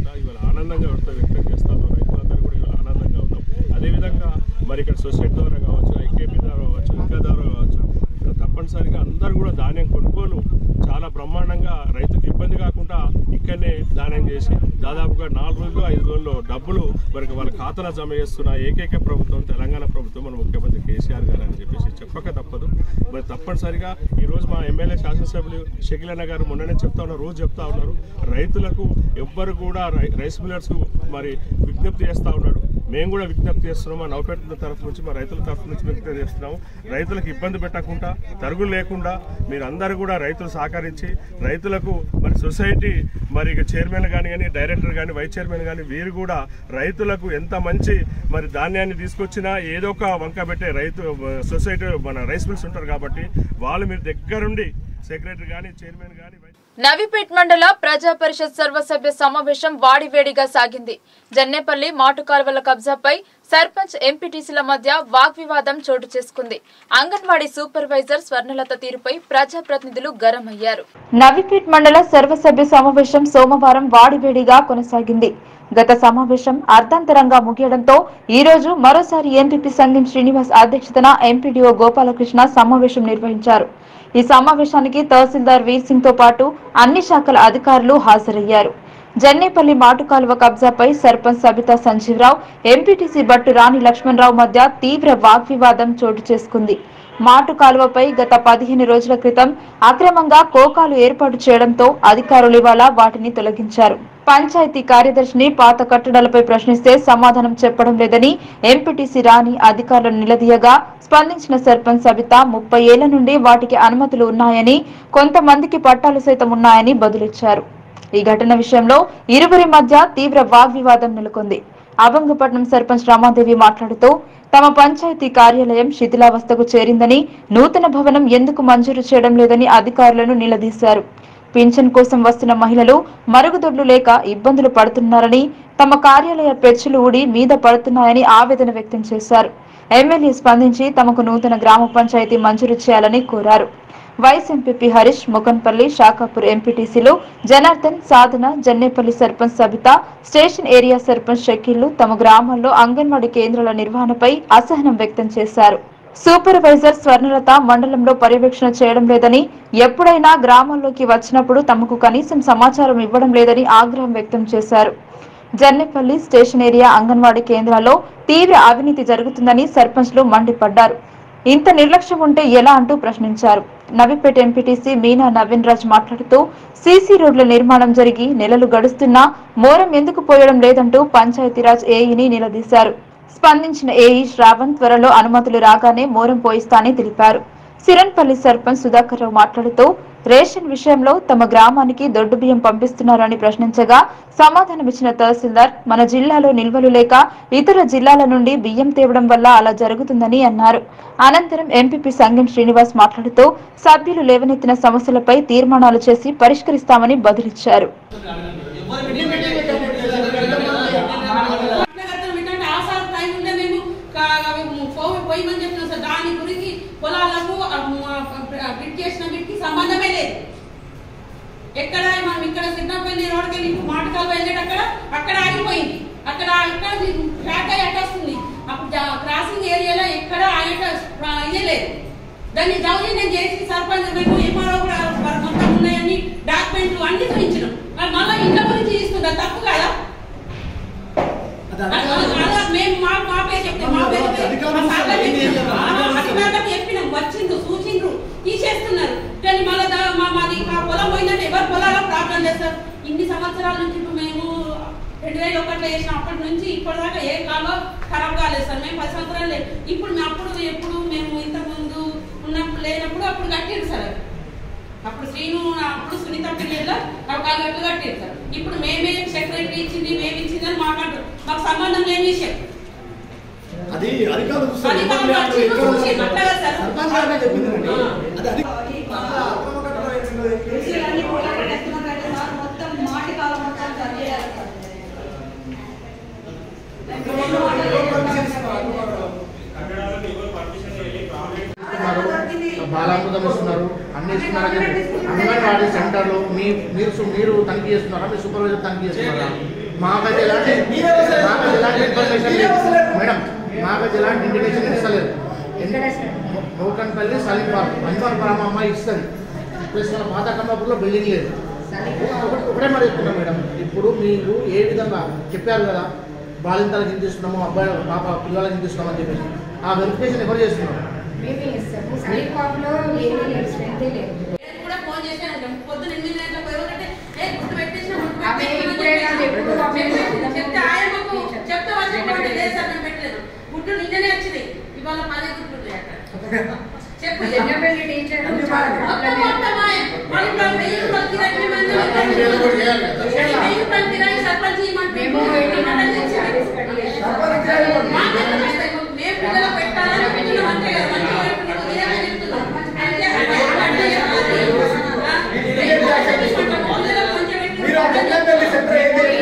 మరి ఇక్కడ సొసైటీ ద్వారా కావచ్చు ఐకేపీ ద్వారా కావచ్చు ఇంకా ద్వారా కావచ్చు తప్పనిసరిగా అందరూ కూడా ధాన్యం కొనుగోలు చాలా బ్రహ్మాండంగా రైతుకు ఇబ్బంది కాకుండా ఇక్కడనే ధాన్యం చేసి దాదాపుగా నాలుగు రోజులు ఐదు రోజుల్లో డబ్బులు మరి వాళ్ళ ఖాతాలో జమ చేస్తున్న ఏకైక ప్రభుత్వం తెలంగాణ ప్రభుత్వం మన ముఖ్యమంత్రి కేసీఆర్ గారు అని చెప్పేసి చెప్పక తప్పదు మరి తప్పనిసరిగా ఈరోజు మా ఎమ్మెల్యే శాసనసభ్యులు షకీల్ అన్న గారు మొన్ననే చెప్తా ఉన్నారు రోజు చెప్తా ఉన్నారు రైతులకు ఎవ్వరు కూడా రై- రైస్ మిల్లర్స్ మరి విజ్ఞప్తి చేస్తూ ఉన్నాడు మేము కూడా విజ్ఞప్తి చేస్తున్నాం మా నౌపేట తరఫు నుంచి మా రైతుల తరఫు నుంచి విజ్ఞప్తి చేస్తున్నాము రైతులకు ఇబ్బంది పెట్టకుండా తరుగులు లేకుండా మీరు అందరూ కూడా రైతులు సహకరించి రైతులకు మరి సొసైటీ మరి ఇక చైర్మన్ కానీ కానీ డైరెక్టర్ కానీ వైస్ చైర్మన్ కానీ వీరు కూడా రైతులకు ఎంత మంచి మరి ధాన్యాన్ని తీసుకొచ్చినా ఏదో ఒక వంక పెట్టే రైతు సొసైటీ మన రైస్ మిల్స్ ఉంటారు కాబట్టి వాళ్ళు మీరు దగ్గరుండి సెక్రటరీ కానీ చైర్మన్ కానీ నవీపేట్ మండల ప్రజా పరిషత్ సర్వసభ్య సమావేశం వాడివేడిగా సాగింది జన్నేపల్లి మాటుకాల్వల కబ్జాపై సర్పంచ్ ఎంపీటీసీల మధ్య వాగ్వివాదం చోటు చేసుకుంది అంగన్వాడీ సూపర్వైజర్ స్వర్ణలత తీరుపై ప్రజాప్రతినిధులు గరం అయ్యారు నవీపేట్ మండల సర్వసభ్య సమావేశం సోమవారం వాడివేడిగా కొనసాగింది గత సమావేశం అర్ధాంతరంగా ముగియడంతో ఈ రోజు మరోసారి ఎంపీపీ సంగం శ్రీనివాస్ అధ్యక్షతన ఎంపీడీఓ గోపాలకృష్ణ సమావేశం నిర్వహించారు ఈ సమావేశానికి తహసీల్దార్ వీర్ సింగ్ తో పాటు అన్ని శాఖల అధికారులు హాజరయ్యారు జన్నేపల్లి మాటుకాలువ కబ్జాపై సర్పంచ్ సబితా సంజీవరావు ఎంపీటీసీ బట్టు రాణి లక్ష్మణరావు మధ్య తీవ్ర వాగ్వివాదం చోటు చేసుకుంది మాటు కాలువపై గత పదిహేను రోజుల క్రితం అక్రమంగా కోకాలు ఏర్పాటు చేయడంతో అధికారులు ఇవాళ వాటిని తొలగించారు పంచాయతీ కార్యదర్శిని పాత కట్టడాలపై ప్రశ్నిస్తే సమాధానం చెప్పడం లేదని ఎంపీటీసీ రాణి అధికారులను నిలదీయగా స్పందించిన సర్పంచ్ సబిత ముప్పై ఏళ్ల నుండి వాటికి అనుమతులు ఉన్నాయని కొంతమందికి పట్టాలు సైతం ఉన్నాయని బదులిచ్చారు ఈ ఘటన విషయంలో ఇరువురి మధ్య తీవ్ర వాగ్వివాదం నెలకొంది అభంగపట్నం సర్పంచ్ రామాదేవి మాట్లాడుతూ తమ పంచాయతీ కార్యాలయం శిథిలావస్థకు చేరిందని నూతన భవనం ఎందుకు మంజూరు చేయడం లేదని అధికారులను నిలదీశారు పింఛన్ కోసం వస్తున్న మహిళలు మరుగుదొడ్లు లేక ఇబ్బందులు పడుతున్నారని తమ కార్యాలయ పెచ్చులు ఊడి మీద పడుతున్నాయని ఆవేదన వ్యక్తం చేశారు ఎమ్మెల్యే స్పందించి తమకు నూతన గ్రామ పంచాయతీ మంజూరు చేయాలని కోరారు వైస్ ఎంపీపీ హరీష్ ముకన్పల్లి షాకాపూర్ ఎంపీటీసీలు జనార్దన్ సాధన జన్నేపల్లి సర్పంచ్ సబిత స్టేషన్ ఏరియా సర్పంచ్ షకీళ్లు తమ గ్రామాల్లో అంగన్వాడీ కేంద్రాల నిర్వహణపై అసహనం వ్యక్తం చేశారు సూపర్వైజర్ స్వర్ణలత మండలంలో పర్యవేక్షణ చేయడం లేదని ఎప్పుడైనా గ్రామాల్లోకి వచ్చినప్పుడు తమకు కనీసం సమాచారం ఇవ్వడం లేదని ఆగ్రహం వ్యక్తం చేశారు జర్నేపల్లి స్టేషన్ ఏరియా అంగన్వాడీ కేంద్రాల్లో తీవ్ర అవినీతి జరుగుతుందని సర్పంచ్లు మండిపడ్డారు ఇంత నిర్లక్ష్యం ఉంటే ఎలా అంటూ ప్రశ్నించారు నవిపేట ఎంపీటీసీ మీనా నవీన్ రాజ్ మాట్లాడుతూ సీసీ రోడ్ల నిర్మాణం జరిగి నెలలు గడుస్తున్నా మోరం ఎందుకు పోయడం లేదంటూ పంచాయతీరాజ్ ఏఈని నిలదీశారు స్పందించిన ఏఈ శ్రావణ్ త్వరలో అనుమతులు రాగానే మోరం పోయిస్తానని తెలిపారు సిరన్పల్లి సర్పంచ్ సుధాకర్ రావు మాట్లాడుతూ రేషన్ విషయంలో తమ గ్రామానికి దొడ్డు బియ్యం పంపిస్తున్నారని ప్రశ్నించగా సమాధానమిచ్చిన తహసీల్దార్ మన జిల్లాలో నిల్వలు లేక ఇతర జిల్లాల నుండి బియ్యం తేవడం వల్ల అలా జరుగుతుందని అన్నారు అనంతరం ఎంపీపీ సంగం శ్రీనివాస్ మాట్లాడుతూ సభ్యులు లేవనెత్తిన సమస్యలపై తీర్మానాలు చేసి పరిష్కరిస్తామని బదులిచ్చారు కట్టగట్టం ఏంటంటే ఆసార టైం ఉంటే మేము కా- పోయి పోయమని చెప్పినాం సార్ దాని గురించి పొలాలకు బిట్ చేసిన బిట్కి సంబంధమే లేదు ఎక్కడ మనం ఇక్కడ సిద్ధపల్లి రోడ్కి వెళ్ళి మాటకాలు వెళ్ళేటక్కడ అక్కడ ఆగిపోయింది అక్కడ ఇక్కడ ట్రాక్ అయ్యి అట్ట వస్తుంది అప్పుడు జా- క్రాసింగ్ ఏరియాలో ఎక్కడ ఆయన ఇదే లేదు దాన్ని జౌలి నేను చేసి సర్పంచ్ మేము ఎంఆర్ఓ కూడా మరి మొత్తం ఉన్నాయని డాక్యుమెంట్లు అన్ని చూపించినాం మరి మళ్ళీ ఇంట్లో గురించి ఇస్తుందా తప్పు కదా అలా మేము మా మా పేరు చెప్తే మా పేరు చెప్తే మా సార్లకు చెప్పినాం. ఆ, అధికారులకు చెప్పినాం వచ్చిండ్రు సూచిండ్రు తీసేస్తున్నారు కానీ మళ్ళీ దా- మా మాది ఆ పొలం పోయిందంటే ఎవరు పొలాల ప్రాబ్లం లేదు సార్ ఇన్ని సంవత్సరాల నుంచి ఇప్పుడు మేము రెండు వేల ఒకటిలో చేసిన అప్పటి నుంచి ఇప్పటిదాకా ఏ కాలో ఖరాబ్ కాలేదు సార్ మేము పది సంవత్సరాలు లేదు ఇప్పుడు మేము అప్పుడు ఎప్పుడు మేము ఇంతకు ముందు ఉన్నప్పుడు లేనప్పుడు అప్పుడు కట్టిండు సార్ అవి. అప్పుడు శ్రీను అప్పుడు సునీత పిల్లల అవకాశం గట్లు కట్టారు సార్ ఇప్పుడు మేమే సెక్రటరీ ఇచ్చింది మేము ఇచ్చింది అని మాట్లాడు మాకు సంబంధం లేని విషయం అది అధికారులు చూస్తారు. అది కాదు, వచ్చి చూసి అట్లాగా సార్. సర్పంచ్ గారే చెప్పిందండి. అది అధి- విషయాలన్నీ కూడా పెట్టేస్తున్నట్లయితే సార్ మొత్తం మాటి కాలం మొత్తం సార్ చేయాలి సార్. బాలామృతం ఇస్తున్నారు అన్ని ఇస్తున్నారు అని చెప్పి అంగన్వాడీ సెంటర్లో మీ మీరు సు- మీరు తనిఖీ చేస్తున్నారా మీ సూపర్వైజర్ తనిఖీ చేస్తున్నారా మాకైతే ఎలాంటి మాకైతే ఎలాంటి ఇన్ఫర్మేషన్ లేదు మేడం మాకైతే ఎలాంటి ఇండికేషన్ ఇస్తలేదు నూకన్పల్లి సలీం పార్క్ మంచిపాల్ గ్రామ అమ్మాయి ఇస్తుంది ప్లస్ మన పాత కమ్మాపూర్లో బిల్డింగ్ లేదు ఒకటి- ఒకటే మరి చెప్తున్నా మేడం ఇప్పుడు మీరు ఏ విధంగా చెప్పారు కదా బాలింతలకు ఇంత ఇస్తున్నాము అబ్బాయి పాప పిల్లలకి ఇంత ఇస్తున్నాము అని చెప్పేసి ఆ వెరిఫికేషన్ ఎవరు చేస్తున్నారు మేమే ఇస్తాము సైకాప్లో ఏమీ లేదు స్ట్రెంతే లేదు నేను కూడా ఫోన్ చేశానంట పొద్దున ఎనిమిది గంటలకు పోయి ఒకటే ఏ గుర్తు పెట్టేసిన గుర్తు ఆమె పెట్టేసిన ఇప్పుడే కాదు, ఎప్పుడు ఆమె చెప్పేసి- చెప్తే ఆయనకు చెప్తే వచ్చి పోటీ లేదు సార్ నేను పెట్టలేదు గుడ్డు నిన్ననే వచ్చింది ఇవాళ పదే గుడ్డు ఉన్నాయి అక్కడ చెప్పు జనపల్లి టీచర్ చాలా మొత్తం మొత్తం ఆయన. మరి ఇప్పుడు వెయ్యి రూపాయలు కిరాయి మేము అన్నాం. సర్పంచ్ చేయాలి కూడా చేయాలి కదా. వెయ్యి రూపాయలు కిరాయి సర్పంచ్ ఇవ్వమంటే మేము పెట్టినాం సారీ స్టడీ మాకెందుకు వస్తాయి? మేము పిల్లలకు పెట్టాలని అనుకుంటున్నాం అంతే కదా. మంచిగా పెట్టుకుంటూ ఏమని చెప్తున్నాం? అంతే అంటే అంటే ఆ? వెయ్యి రూపాయలు తీసుకుంటాం. పిల్లలకు కొంచెం పెట్టుకుంటాం.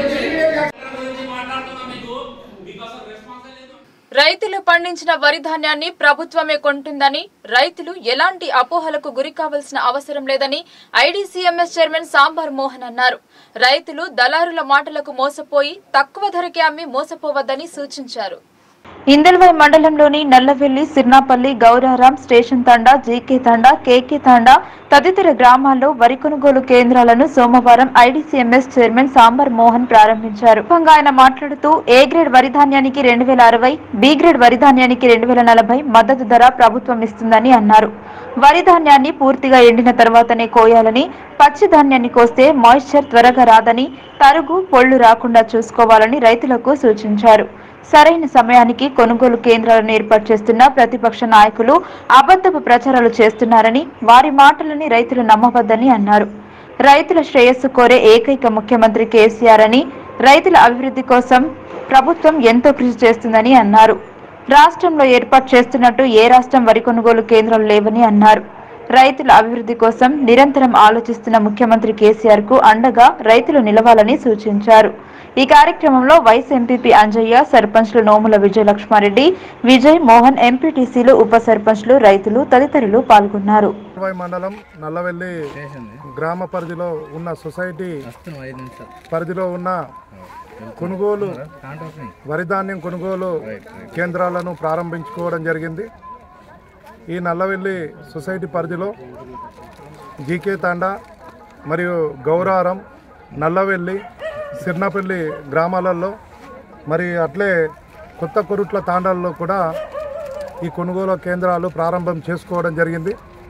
రైతులు పండించిన వరి ధాన్యాన్ని ప్రభుత్వమే కొంటుందని రైతులు ఎలాంటి అపోహలకు గురి కావాల్సిన అవసరం లేదని ఐడీసీఎంఎస్ చైర్మన్ సాంబార్ మోహన్ అన్నారు రైతులు దళారుల మాటలకు మోసపోయి తక్కువ ధరకే అమ్మి మోసపోవద్దని సూచించారు ఇందల్వై మండలంలోని నల్లవెల్లి సిర్నాపల్లి గౌరారాం స్టేషన్ తండా జీకే తండా కేకే తండా తదితర గ్రామాల్లో వరి కొనుగోలు కేంద్రాలను సోమవారం ఐడీసీఎంఎస్ చైర్మన్ సాంబర్ మోహన్ ప్రారంభించారు సందర్భంగా ఆయన మాట్లాడుతూ ఏ గ్రేడ్ వరి ధాన్యానికి రెండు వేల అరవై బి గ్రేడ్ వరి ధాన్యానికి రెండు వేల నలభై మద్దతు ధర ప్రభుత్వం ఇస్తుందని అన్నారు వరి ధాన్యాన్ని పూర్తిగా ఎండిన తర్వాతనే కోయాలని పచ్చి ధాన్యాన్ని కోస్తే మాయిశ్చర్ త్వరగా రాదని తరుగు పొళ్లు రాకుండా చూసుకోవాలని రైతులకు సూచించారు సరైన సమయానికి కొనుగోలు కేంద్రాలను ఏర్పాటు చేస్తున్న ప్రతిపక్ష నాయకులు అబద్ధపు ప్రచారాలు చేస్తున్నారని వారి మాటలని రైతులు నమ్మవద్దని అన్నారు రైతుల శ్రేయస్సు కోరే ఏకైక ముఖ్యమంత్రి కేసీఆర్ అని రైతుల అభివృద్ధి కోసం ప్రభుత్వం ఎంతో కృషి చేస్తుందని అన్నారు రాష్ట్రంలో ఏర్పాటు చేస్తున్నట్టు ఏ రాష్ట్రం వరి కొనుగోలు కేంద్రాలు లేవని అన్నారు రైతుల అభివృద్ధి కోసం నిరంతరం ఆలోచిస్తున్న ముఖ్యమంత్రి కేసీఆర్ కు అండగా రైతులు నిలవాలని సూచించారు ఈ కార్యక్రమంలో వైస్ ఎంపీపీ అంజయ్య సర్పంచ్లు నోముల విజయలక్ష్మారెడ్డి విజయ్ మోహన్ ఎంపీటీసీలు ఉప సర్పంచ్లు రైతులు తదితరులు పాల్గొన్నారు ఇరవై మండలం నల్లవెల్లి గ్రామ పరిధిలో ఉన్న సొసైటీ పరిధిలో ఉన్న కొనుగోలు వరి ధాన్యం కొనుగోలు కేంద్రాలను ప్రారంభించుకోవడం జరిగింది ఈ నల్లవెల్లి సొసైటీ పరిధిలో జీకే తాండా మరియు గౌరారం నల్లవెల్లి సిర్నపల్లి గ్రామాలలో మరి అట్లే కొత్త కొరుట్ల తాండాల్లో కూడా ఈ కొనుగోలు కేంద్రాలు ప్రారంభం చేసుకోవడం జరిగింది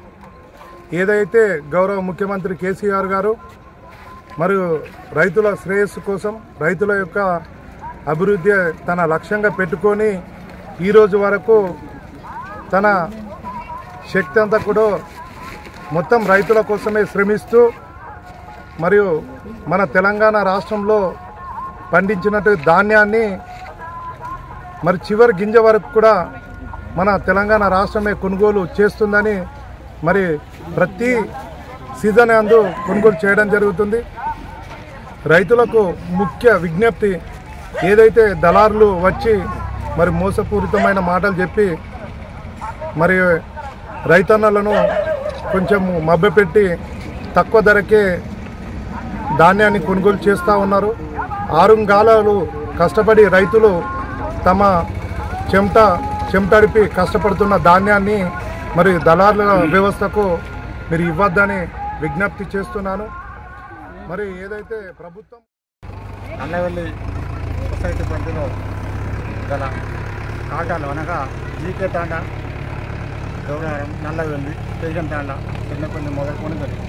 ఏదైతే గౌరవ ముఖ్యమంత్రి కేసీఆర్ గారు మరియు రైతుల శ్రేయస్సు కోసం రైతుల యొక్క అభివృద్ధి తన లక్ష్యంగా పెట్టుకొని ఈరోజు వరకు తన శక్తి అంతా కూడా మొత్తం రైతుల కోసమే శ్రమిస్తూ మరియు మన తెలంగాణ రాష్ట్రంలో పండించినట్టు ధాన్యాన్ని మరి చివరి గింజ వరకు కూడా మన తెలంగాణ రాష్ట్రమే కొనుగోలు చేస్తుందని మరి ప్రతి సీజన్ అందు కొనుగోలు చేయడం జరుగుతుంది రైతులకు ముఖ్య విజ్ఞప్తి ఏదైతే దళారులు వచ్చి మరి మోసపూరితమైన మాటలు చెప్పి మరి రైతన్నలను కొంచెం మభ్యపెట్టి తక్కువ ధరకే ధాన్యాన్ని కొనుగోలు చేస్తూ ఉన్నారు ఆరుంగాలాలు కష్టపడి రైతులు తమ చెమట చెమటడిపి కష్టపడుతున్న ధాన్యాన్ని మరి దళారుల వ్యవస్థకు మీరు ఇవ్వద్దని విజ్ఞప్తి చేస్తున్నాను మరి ఏదైతే ప్రభుత్వం నల్లవెల్లి సొసైటీ పరిధిలో గల కాటాలు అనగా జీకే తాండా గౌరవరం నల్లవెల్లి తేజం తాండా చిన్నపల్లి మొదలుకొని జరిగింది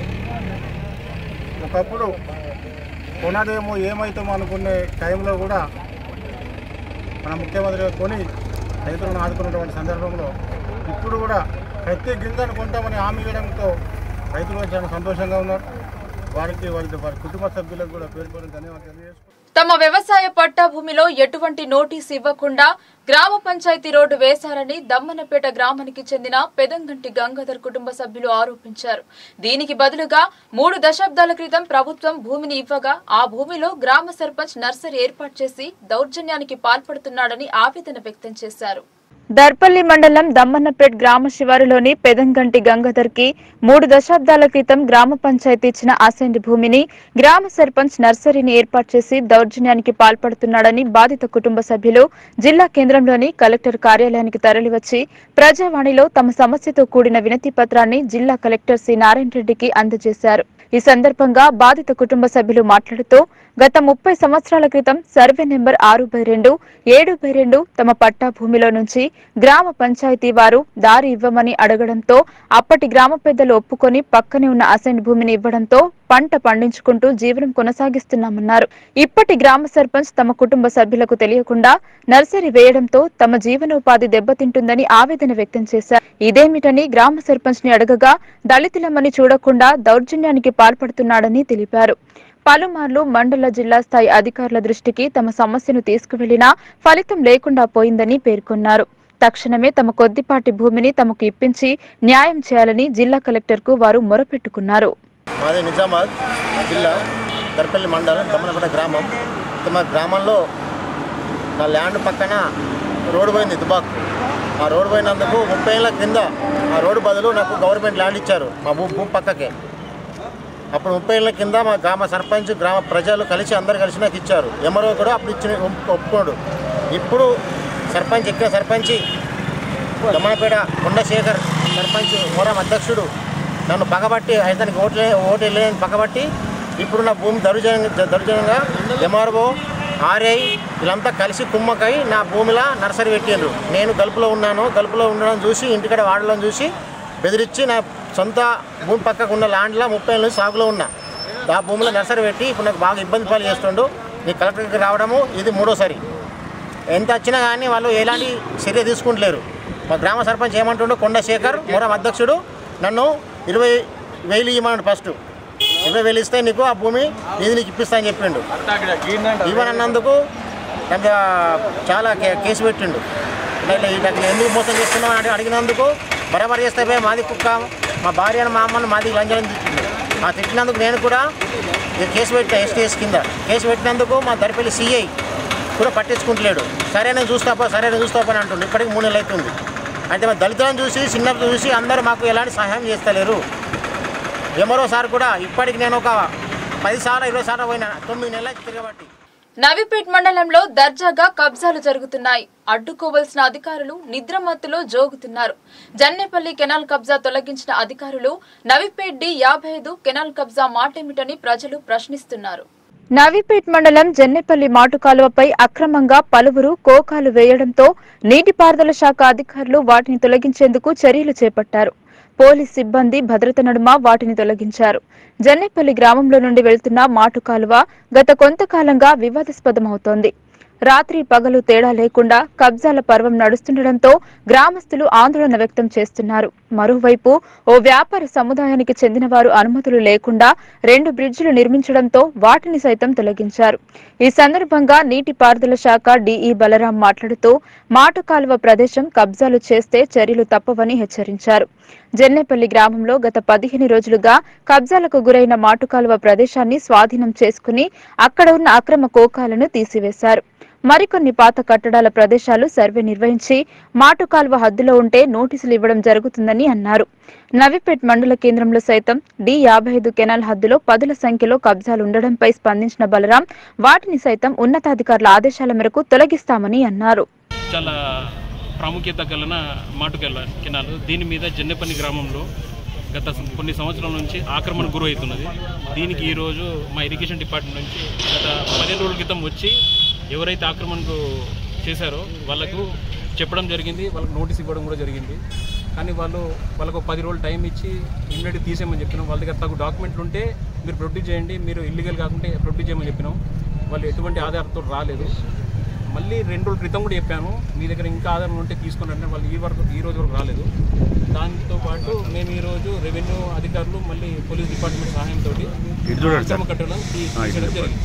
ఒకప్పుడు కొనదేమో ఏమవుతామో అనుకునే టైంలో కూడా మన ముఖ్యమంత్రి గారు కొని రైతులను ఆదుకున్నటువంటి సందర్భంలో ఇప్పుడు కూడా ప్రతి గింజను కొంటామని హామీ ఇవ్వడంతో రైతులు చాలా సంతోషంగా ఉన్నారు వారికి వారి వారి కుటుంబ సభ్యులకు కూడా పేరు పేరు ధన్యవాదాలు తెలియజేసుకుంటున్నాను తమ వ్యవసాయ పట్టా భూమిలో ఎటువంటి నోటీస్ ఇవ్వకుండా గ్రామ పంచాయతీ రోడ్డు వేశారని దమ్మనపేట గ్రామానికి చెందిన పెదంగంటి గంగాధర్ కుటుంబ సభ్యులు ఆరోపించారు దీనికి బదులుగా మూడు దశాబ్దాల క్రితం ప్రభుత్వం భూమిని ఇవ్వగా ఆ భూమిలో గ్రామ సర్పంచ్ నర్సరీ ఏర్పాటు చేసి దౌర్జన్యానికి పాల్పడుతున్నాడని ఆవేదన వ్యక్తం చేశారు దర్పల్లి మండలం దమ్మన్నపేట్ గ్రామ శివారులోని పెదంగంటి గంగాధర్ కి మూడు దశాబ్దాల క్రితం గ్రామ పంచాయతీ ఇచ్చిన అసెంట్ భూమిని గ్రామ సర్పంచ్ నర్సరీని ఏర్పాటు చేసి దౌర్జన్యానికి పాల్పడుతున్నాడని బాధిత కుటుంబ సభ్యులు జిల్లా కేంద్రంలోని కలెక్టర్ కార్యాలయానికి తరలివచ్చి ప్రజావాణిలో తమ సమస్యతో కూడిన వినతి పత్రాన్ని జిల్లా కలెక్టర్ సి నారాయణ రెడ్డికి అందజేశారు ఈ సందర్భంగా బాధిత కుటుంబ సభ్యులు మాట్లాడుతూ గత ముప్పై సంవత్సరాల క్రితం సర్వే నెంబర్ ఆరు బై రెండు ఏడు బై రెండు తమ పట్టా భూమిలో నుంచి గ్రామ పంచాయతీ వారు దారి ఇవ్వమని అడగడంతో అప్పటి గ్రామ పెద్దలు ఒప్పుకొని పక్కనే ఉన్న అసైన్ భూమిని ఇవ్వడంతో పంట పండించుకుంటూ జీవనం కొనసాగిస్తున్నామన్నారు ఇప్పటి గ్రామ సర్పంచ్ తమ కుటుంబ సభ్యులకు తెలియకుండా నర్సరీ వేయడంతో తమ జీవనోపాధి దెబ్బతింటుందని ఆవేదన వ్యక్తం చేశారు ఇదేమిటని గ్రామ సర్పంచ్ ని అడగగా దళితులమని చూడకుండా దౌర్జన్యానికి పాల్పడుతున్నాడని తెలిపారు పలుమార్లు మండల జిల్లా స్థాయి అధికారుల దృష్టికి తమ సమస్యను తీసుకువెళ్లినా ఫలితం లేకుండా పోయిందని పేర్కొన్నారు తక్షణమే తమ కొద్దిపాటి భూమిని తమకు ఇప్పించి న్యాయం చేయాలని జిల్లా కలెక్టర్కు వారు మొరపెట్టుకున్నారు మాది నిజామాబాద్ జిల్లా దర్పల్లి మండలం దమ్మనపేట గ్రామం ఇక మా గ్రామంలో నా ల్యాండ్ పక్కన రోడ్డు పోయింది దుబాక్ ఆ రోడ్డు పోయినందుకు ముప్పై ఏళ్ళ క్రింద ఆ రోడ్డు బదులు నాకు గవర్నమెంట్ ల్యాండ్ ఇచ్చారు మా భూ భూమి పక్కకే అప్పుడు ముప్పై ఏళ్ళ కింద మా గ్రామ సర్పంచ్ గ్రామ ప్రజలు కలిసి అందరు కలిసి నాకు ఇచ్చారు ఎమరో కూడా అప్పుడు ఇచ్చిన ఒప్పు- ఒప్పుకోడు ఇప్పుడు సర్పంచ్ ఎక్కిన సర్పంచి దమ్మనపేట కొండశేఖర్ సర్పంచ్ మోరం అధ్యక్షుడు నన్ను పగబట్టి అతనికి ఓట్లే ఓటు వెళ్ళని పగబట్టి ఇప్పుడు నా భూమి దరుజనంగా దరుజనంగా ఎంఆర్ఓ ఆర్ఐ వీళ్ళంతా కలిసి కుమ్మకై నా భూమిలో నర్సరీ పెట్టిండ్రు నేను గలుపులో ఉన్నాను గలుపులో ఉండడం చూసి ఇంటికాడ వాడడం చూసి బెదిరించి నా సొంత భూమి పక్కకు ఉన్న ల్యాండ్లో ముప్పై ఏళ్ళ నుంచి సాగులో ఉన్నా ఆ భూమిలో నర్సరీ పెట్టి ఇప్పుడు నాకు బాగా ఇబ్బంది పాలు చేస్తుండు నీ కలెక్టర్కి రావడము ఇది మూడోసారి ఎంత వచ్చినా కానీ వాళ్ళు ఎలాంటి చర్య తీసుకుంటలేరు మా గ్రామ సర్పంచ్ ఏమంటుండో కొండశేఖర్ మొరం అధ్యక్షుడు నన్ను ఇరవై వేలు ఇవ్వమన్నాడు ఫస్ట్ ఇరవై వేలు ఇస్తే నీకు ఆ భూమి నీది నీకు ఇప్పిస్తా అని చెప్పిండు ఇవ్వనన్నందుకు నాకు చాలా కే- కేసు పెట్టిండు ఇలా ఇలా ఇట్లా ఎందుకు మోసం చేస్తున్నావు అని అడిగినందుకు బరాబర్ చేస్తే పోయి మాది కుక్క మా భార్యను మా అమ్మను మాది లంజని తిట్టిండు ఆ తిట్టినందుకు నేను కూడా ఈ కేసు పెట్టా ఎస్టీఎస్ కింద కేసు పెట్టినందుకు మా దరిపల్లి సిఐ కూడా పట్టించుకుంటలేడు సరే నేను చూస్తాపా సరే నేను చూస్తాపా అని అంటుండు ఇప్పటికి మూడు నెలలు అవుతుంది అయితే మా దళితులను చూసి చిన్నప్పుడు చూసి అందరూ మాకు ఎలాంటి సహాయం చేస్తలేరు ఎమరో సార్ కూడా ఇప్పటికి నేను ఒక పది సార్లు ఇరవై సార్లు పోయినా తొమ్మిది నెలలు తిరగబట్టి నవీపేట్ మండలంలో దర్జాగా కబ్జాలు జరుగుతున్నాయి అడ్డుకోవలసిన అధికారులు నిద్రమత్తులో జోగుతున్నారు జన్నేపల్లి కెనాల్ కబ్జా తొలగించిన అధికారులు నవీపేట్ డి యాభై ఐదు కెనాల్ కబ్జా మాటేమిటని ప్రజలు ప్రశ్నిస్తున్నారు నవీపేట్ మండలం జన్నెపల్లి మాటు కాలువపై అక్రమంగా పలువురు కోకాలు వేయడంతో నీటిపారుదల శాఖ అధికారులు వాటిని తొలగించేందుకు చర్యలు చేపట్టారు పోలీస్ సిబ్బంది భద్రత నడుమ వాటిని తొలగించారు జన్నెపల్లి గ్రామంలో నుండి వెళ్తున్న మాటు కాలువ గత కొంతకాలంగా వివాదాస్పదమవుతోంది రాత్రి పగలు తేడా లేకుండా కబ్జాల పర్వం నడుస్తుండటంతో గ్రామస్తులు ఆందోళన వ్యక్తం చేస్తున్నారు మరోవైపు ఓ వ్యాపార సముదాయానికి చెందిన వారు అనుమతులు లేకుండా రెండు బ్రిడ్జిలు నిర్మించడంతో వాటిని సైతం తొలగించారు ఈ సందర్భంగా నీటిపారుదల శాఖ డిఈ బలరాం మాట్లాడుతూ మాటు కాలువ ప్రదేశం కబ్జాలు చేస్తే చర్యలు తప్పవని హెచ్చరించారు జెన్నెపల్లి గ్రామంలో గత పదిహేను రోజులుగా కబ్జాలకు గురైన మాటుకాలువ ప్రదేశాన్ని స్వాధీనం చేసుకుని అక్కడ ఉన్న అక్రమ కోకాలను తీసివేశారు మరికొన్ని పాత కట్టడాల ప్రదేశాలు సర్వే నిర్వహించి మాటుకాలువ హద్దులో ఉంటే నోటీసులు ఇవ్వడం జరుగుతుందని అన్నారు నవిపేట్ మండల కేంద్రంలో సైతం డి యాభై ఐదు కెనాల్ హద్దులో పదుల సంఖ్యలో కబ్జాలు ఉండడంపై స్పందించిన బలరాం వాటిని సైతం ఉన్నతాధికారుల ఆదేశాల మేరకు తొలగిస్తామని అన్నారు చాలా ప్రాముఖ్యత కలిగిన మాటుకెళ్ళ కెనాల్ దీని మీద జన్నెపల్లి గ్రామంలో గత సం- కొన్ని సంవత్సరాల నుంచి ఆక్రమణ గురవుతున్నది దీనికి ఈరోజు మా ఇరిగేషన్ డిపార్ట్మెంట్ నుంచి గత పదిహేను రోజుల క్రితం వచ్చి ఎవరైతే ఆక్రమణకు చేశారో వాళ్ళకు చెప్పడం జరిగింది వాళ్ళకు నోటీస్ ఇవ్వడం కూడా జరిగింది కానీ వాళ్ళు వాళ్ళకు ఒక పది రోజులు టైం ఇచ్చి ఇమ్మీడియట్ తీసేయమని చెప్పినాం వాళ్ళ దగ్గర తగు డాక్యుమెంట్లు ఉంటే మీరు ప్రొడ్యూస్ చేయండి మీరు ఇల్లీగల్ కాకుంటే ప్రొడ్యూస్ చేయమని చెప్పినాం వాళ్ళు ఎటువంటి ఆధారంతో రాలేదు మళ్ళీ రెండు రోజుల క్రితం కూడా చెప్పాను మీ దగ్గర ఇంకా ఆధారం ఉంటే తీసుకుని అంటే వాళ్ళు ఈ వరకు ఈ రోజు వరకు రాలేదు దాంతో పాటు మేము ఈ రోజు రెవెన్యూ అధికారులు మళ్ళీ పోలీస్ డిపార్ట్మెంట్ సహాయంతో ఇటు చూడండి సార్. అక్రమ కట్టడం ఆ, ఇటు తీసేయడం జరిగింది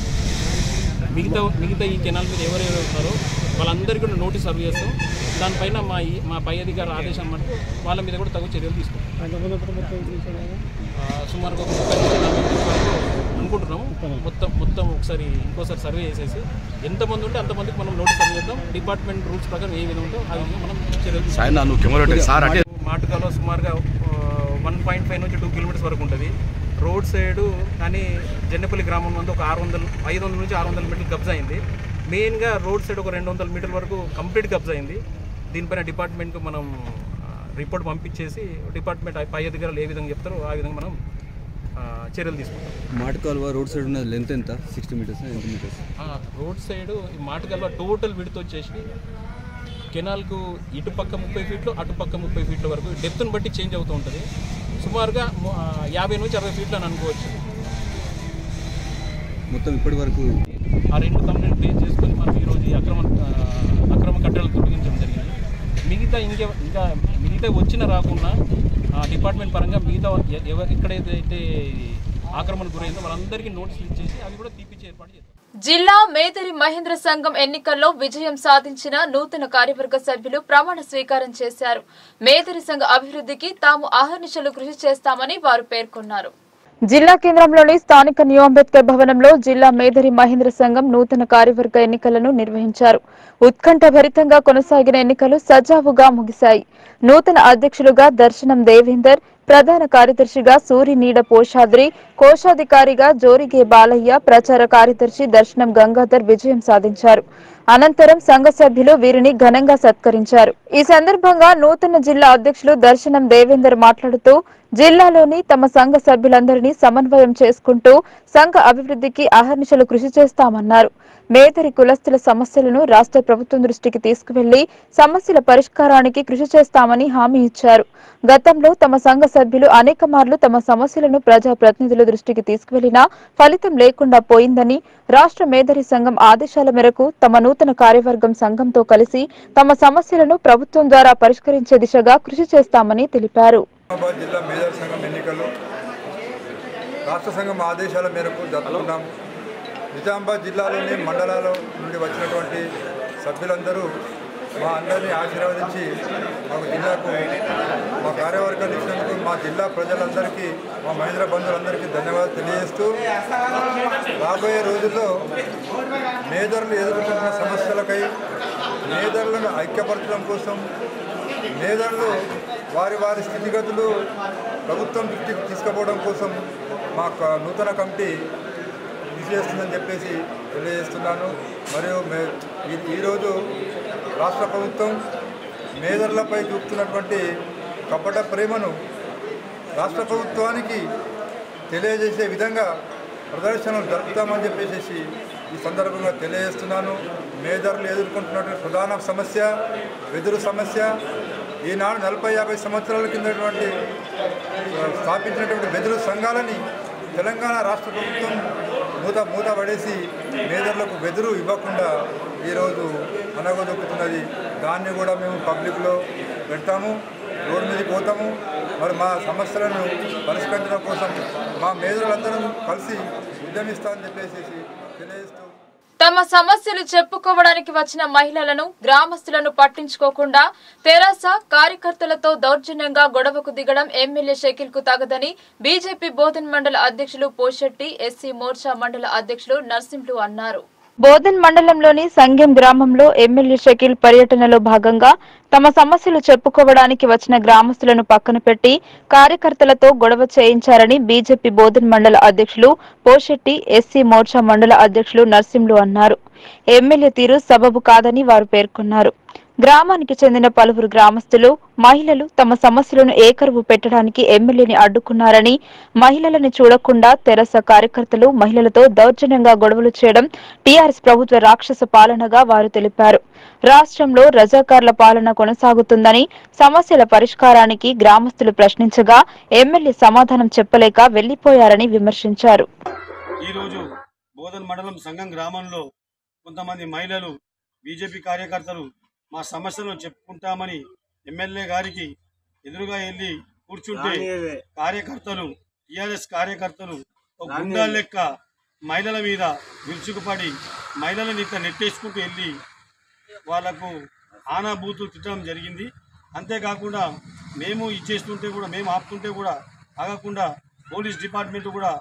మిగతా మిగతా ఈ కెనాల్ మీద ఎవరెవరు ఉన్నారో వాళ్ళందరికీ కూడా నోటీస్ సర్వ్ చేస్తాం దానిపైన మా ఈ- మా పై అధికారి ఆదేశం మటుకు వాళ్ళ మీద కూడా తగు చర్యలు తీసుకుంటాం ఆ, సుమారు ఒక ముప్పై నుంచి నలభై రోజుల వరకు అనుకుంటున్నాము మొత్తం మొత్తం ఒకసారి ఇంకోసారి సర్వే చేసేసి ఎంతమంది ఉంటే అంతమందికి మనం నోటీస్ అందజేద్దాం డిపార్ట్మెంట్ రూల్స్ ప్రకారం ఏ విధంగా ఉందో ఆ విధంగా మనం చర్యలు సాయి నా నువ్వు కెమెరా పెట్టు. సార్ అంటే- మాటకాలో సుమారుగా వన్ పాయింట్ ఫైవ్ నుంచి టూ కిలోమీటర్స్ వరకు ఉంటుంది రోడ్ సైడ్ కానీ జన్నపల్లి గ్రామం నుండి ఒక ఆరు వందలు ఐదు వందల నుంచి ఆరు వందల మీటర్లు కబ్జా అయింది మెయిన్గా రోడ్ సైడ్ ఒక రెండు వందల మీటర్ల వరకు కంప్లీట్ కబ్జా అయింది దీనిపైన డిపార్ట్మెంట్కి మనం ఆ, రిపోర్ట్ పంపించేసి డిపార్ట్మెంట్ పై అధికారులు ఏ విధంగా చెప్తారో ఆ విధంగా మనం ఆ, చర్యలు తీసుకుంటాం మాటకాలువ రోడ్ సైడ్ ఉన్న లెంత్ ఎంత సిక్స్టీ మీటర్స్ ఎంత మీటర్స్ ఆ, రోడ్ సైడ్ ఈ మాటకల్వ టోటల్ విడత వచ్చేసి కెనాల్కు ఇటు పక్క ముప్పై ఫీట్లు అటు పక్క ముప్పై ఫీట్ల వరకు డెప్త్ని బట్టి చేంజ్ అవుతూ ఉంటుంది సుమారుగా ము- ఆ, యాభై నుంచి అరవై ఫీట్లు అని అనుకోవచ్చు మొత్తం ఇప్పటి వరకు ఆ రెండు కంప్లైంట్ బేస్ చేసుకొని మనం ఈరోజు ఈ అక్రమ ఆ, అక్రమ కట్టడాలు తొలగించడం జరిగింది మిగతా ఇంకే ఇంకా మిగతా వచ్చిన రాకుండా ఆ, డిపార్ట్మెంట్ పరంగా మిగతా ఎ- ఎవరు ఎక్కడైతే ఆక్రమణ గురైందో వాళ్ళందరికీ నోటీసులు ఇచ్చేసి అవి కూడా తీపిచ్చే ఏర్పాటు చేస్తాం జిల్లా మేదరి మహేంద్ర సంఘం ఎన్నికల్లో విజయం సాధించిన నూతన కార్యవర్గ సభ్యులు ప్రమాణ స్వీకారం చేశారు మేదరి సంఘ అభివృద్ధికి తాము అహర్నిశలు కృషి చేస్తామని వారు పేర్కొన్నారు జిల్లా కేంద్రంలోని స్థానిక న్యూ అంబేద్కర్ భవనంలో జిల్లా మేదరి మహేంద్ర సంఘం నూతన కార్యవర్గ ఎన్నికలను నిర్వహించారు ఉత్కంఠభరితంగా కొనసాగిన ఎన్నికలు సజావుగా ముగిశాయి నూతన అధ్యక్షులుగా దర్శనం దేవేందర్ ప్రధాన కార్యదర్శిగా సూరి నీడ పోషాద్రి కోశాధికారిగా జోరిగే బాలయ్య ప్రచార కార్యదర్శి దర్శనం గంగాధర్ విజయం సాధించారు అనంతరం సంఘ సభ్యులు వీరిని ఘనంగా సత్కరించారు ఈ సందర్భంగా నూతన జిల్లా అధ్యక్షులు దర్శనం దేవేందర్ మాట్లాడుతూ జిల్లాలోని తమ సంఘ సభ్యులందరినీ సమన్వయం చేసుకుంటూ సంఘ అభివృద్ధికి అహర్నిశలు కృషి చేస్తామన్నారు మేదరి కులస్తుల సమస్యలను రాష్ట్ర ప్రభుత్వం దృష్టికి తీసుకువెళ్లి సమస్యల పరిష్కారానికి కృషి చేస్తామని హామీ ఇచ్చారు గతంలో తమ సంఘ సభ్యులు అనేక మార్లు తమ సమస్యలను ప్రజా ప్రతినిధుల దృష్టికి తీసుకువెళ్లినా ఫలితం లేకుండా పోయిందని రాష్ట్ర మేదరి సంఘం ఆదేశాల మేరకు తమ నూతన కార్యవర్గం సంఘంతో కలిసి తమ సమస్యలను ప్రభుత్వం ద్వారా పరిష్కరించే దిశగా కృషి చేస్తామని తెలిపారు నిజామాబాద్ జిల్లా మేజర్ సంఘం ఎన్నికలు రాష్ట్ర సంఘం ఆదేశాల మేరకు జరుపుకున్నాము నిజామాబాద్ జిల్లాలోని మండలాల నుండి వచ్చినటువంటి సభ్యులందరూ మా అందరినీ ఆశీర్వదించి మాకు జిల్లాకు మా కార్యవర్గాన్ని ఇచ్చినందుకు మా జిల్లా ప్రజలందరికీ మా మహేంద్ర బంధువులందరికీ ధన్యవాదాలు తెలియజేస్తూ రాబోయే రోజుల్లో మేదర్లు ఎదుర్కొంటున్న సమస్యలకై మేదర్లను ఐక్యపరచడం కోసం మేదర్లు వారి వారి స్థితిగతులు ప్రభుత్వం దృష్టికి తీసుకుపోవడం కోసం మా క- నూతన కమిటీ కృషి చేస్తుందని చెప్పేసి తెలియజేస్తున్నాను మరియు మే ఈ- ఈరోజు రాష్ట్ర ప్రభుత్వం మేదర్లపై చూపుతున్నటువంటి కపట ప్రేమను రాష్ట్ర ప్రభుత్వానికి తెలియజేసే విధంగా ప్రదర్శనలు జరుపుతామని చెప్పేసి ఈ సందర్భంగా తెలియజేస్తున్నాను మేదర్లు ఎదుర్కొంటున్నటువంటి ప్రధాన సమస్య వెదురు సమస్య ఈనాడు నలభై యాభై సంవత్సరాల కిందటువంటి ఆ, స్థాపించినటువంటి వెదురు సంఘాలని తెలంగాణ రాష్ట్ర ప్రభుత్వం మూత మూత పడేసి మేదర్లకు వెదురు ఇవ్వకుండా ఈరోజు అనగదొక్కుతున్నది దాన్ని కూడా మేము పబ్లిక్లో పెడతాము రోడ్డు మీదకి పోతాము మరి మా సమస్యలను పరిష్కరించడం కోసం మా మేధులందరం కలిసి ఉద్యమిస్తామని చెప్పేసి తెలియజేస్తూ తమ సమస్యలు చెప్పుకోవడానికి వచ్చిన మహిళలను గ్రామస్తులను పట్టించుకోకుండా తెరాస కార్యకర్తలతో దౌర్జన్యంగా గొడవకు దిగడం ఎమ్మెల్యే షకీల్ కు తగదని బీజేపీ బోధన్ మండల అధ్యక్షులు పోషెట్టి ఎస్సీ మోర్చా మండల అధ్యక్షులు నర్సింహులు అన్నారు బోధన్ మండలంలోని సంగెం గ్రామంలో ఎమ్మెల్యే షకీల్ పర్యటనలో భాగంగా తమ సమస్యలు చెప్పుకోవడానికి వచ్చిన గ్రామస్తులను పక్కన పెట్టి కార్యకర్తలతో గొడవ చేయించారని బీజేపీ బోధన్ మండల అధ్యక్షులు పోషెట్టి ఎస్సీ మోర్చా మండల అధ్యక్షులు నర్సింహులు అన్నారు ఎమ్మెల్యే తీరు సబబు కాదని వారు పేర్కొన్నారు గ్రామానికి చెందిన పలువురు గ్రామస్తులు మహిళలు తమ సమస్యలను ఏకరువు పెట్టడానికి ఎమ్మెల్యేని అడ్డుకున్నారని మహిళలను చూడకుండా తెరస కార్యకర్తలు మహిళలతో దౌర్జన్యంగా గొడవలు చేయడం టీఆర్ఎస్ ప్రభుత్వ రాక్షస పాలనగా వారు తెలిపారు రాష్ట్రంలో రజాకార్ల పాలన కొనసాగుతుందని సమస్యల పరిష్కారానికి గ్రామస్తులు ప్రశ్నించగా ఎమ్మెల్యే సమాధానం చెప్పలేక వెళ్లిపోయారని విమర్శించారు ఈరోజు బోధన్ మండలం సంఘం గ్రామంలో కొంతమంది మహిళలు బీజేపీ కార్యకర్తలు మా సమస్యలను చెప్పుకుంటామని ఎమ్మెల్యే గారికి ఎదురుగా వెళ్ళి కూర్చుంటే కార్యకర్తలు టిఆర్ఎస్ కార్యకర్తలు ఒక గుండాల లెక్క మహిళల మీద విరుచుకుపడి మహిళలను ఇట్లా నెట్టేసుకుంటూ వెళ్ళి వాళ్లకు ఆనాభూతులు తిట్టడం జరిగింది అంతేకాకుండా మేము ఇచ్చేస్తుంటే కూడా మేము ఆపుతుంటే కూడా ఆగకుండా పోలీస్ డిపార్ట్మెంట్ కూడా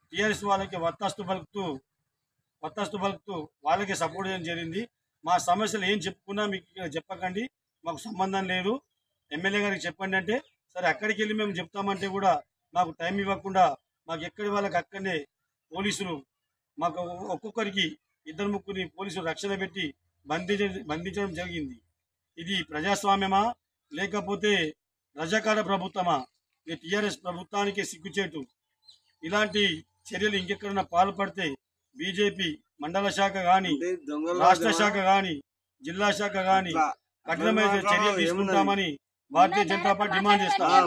టీఆర్ఎస్ వాళ్ళకి వత్తాస్తు పలుకుతూ వత్తాస్తు పలుకుతూ వాళ్ళకి సపోర్ట్ చేయడం జరిగింది మా సమస్యలు ఏం చెప్పుకున్నా మీకు ఇక్కడ చెప్పకండి మాకు సంబంధం లేదు ఎమ్మెల్యే గారికి చెప్పండి అంటే సరే అక్కడికి వెళ్ళి మేము చెప్తామంటే కూడా మాకు టైం ఇవ్వకుండా మాకు ఎక్కడి వాళ్ళకి అక్కడనే పోలీసులు మాకు ఒక్కొక్కరికి ఇద్దరు ముగ్గురిని పోలీసులు రక్షణ పెట్టి బంధించ బంధించడం జరిగింది ఇది ప్రజాస్వామ్యమా లేకపోతే రజాకార ప్రభుత్వమా ఈ టీఆర్ఎస్ ప్రభుత్వానికి సిగ్గుచేటు ఇలాంటి చర్యలు ఇంకెక్కడన్నా పాల్పడితే బీజేపీ మండల శాఖ కానీ రాష్ట్ర శాఖ కానీ జిల్లా శాఖ కానీ కఠినమైన చర్యలు తీసుకుంటామని భారతీయ జనతా పార్టీ డిమాండ్ చేస్తాం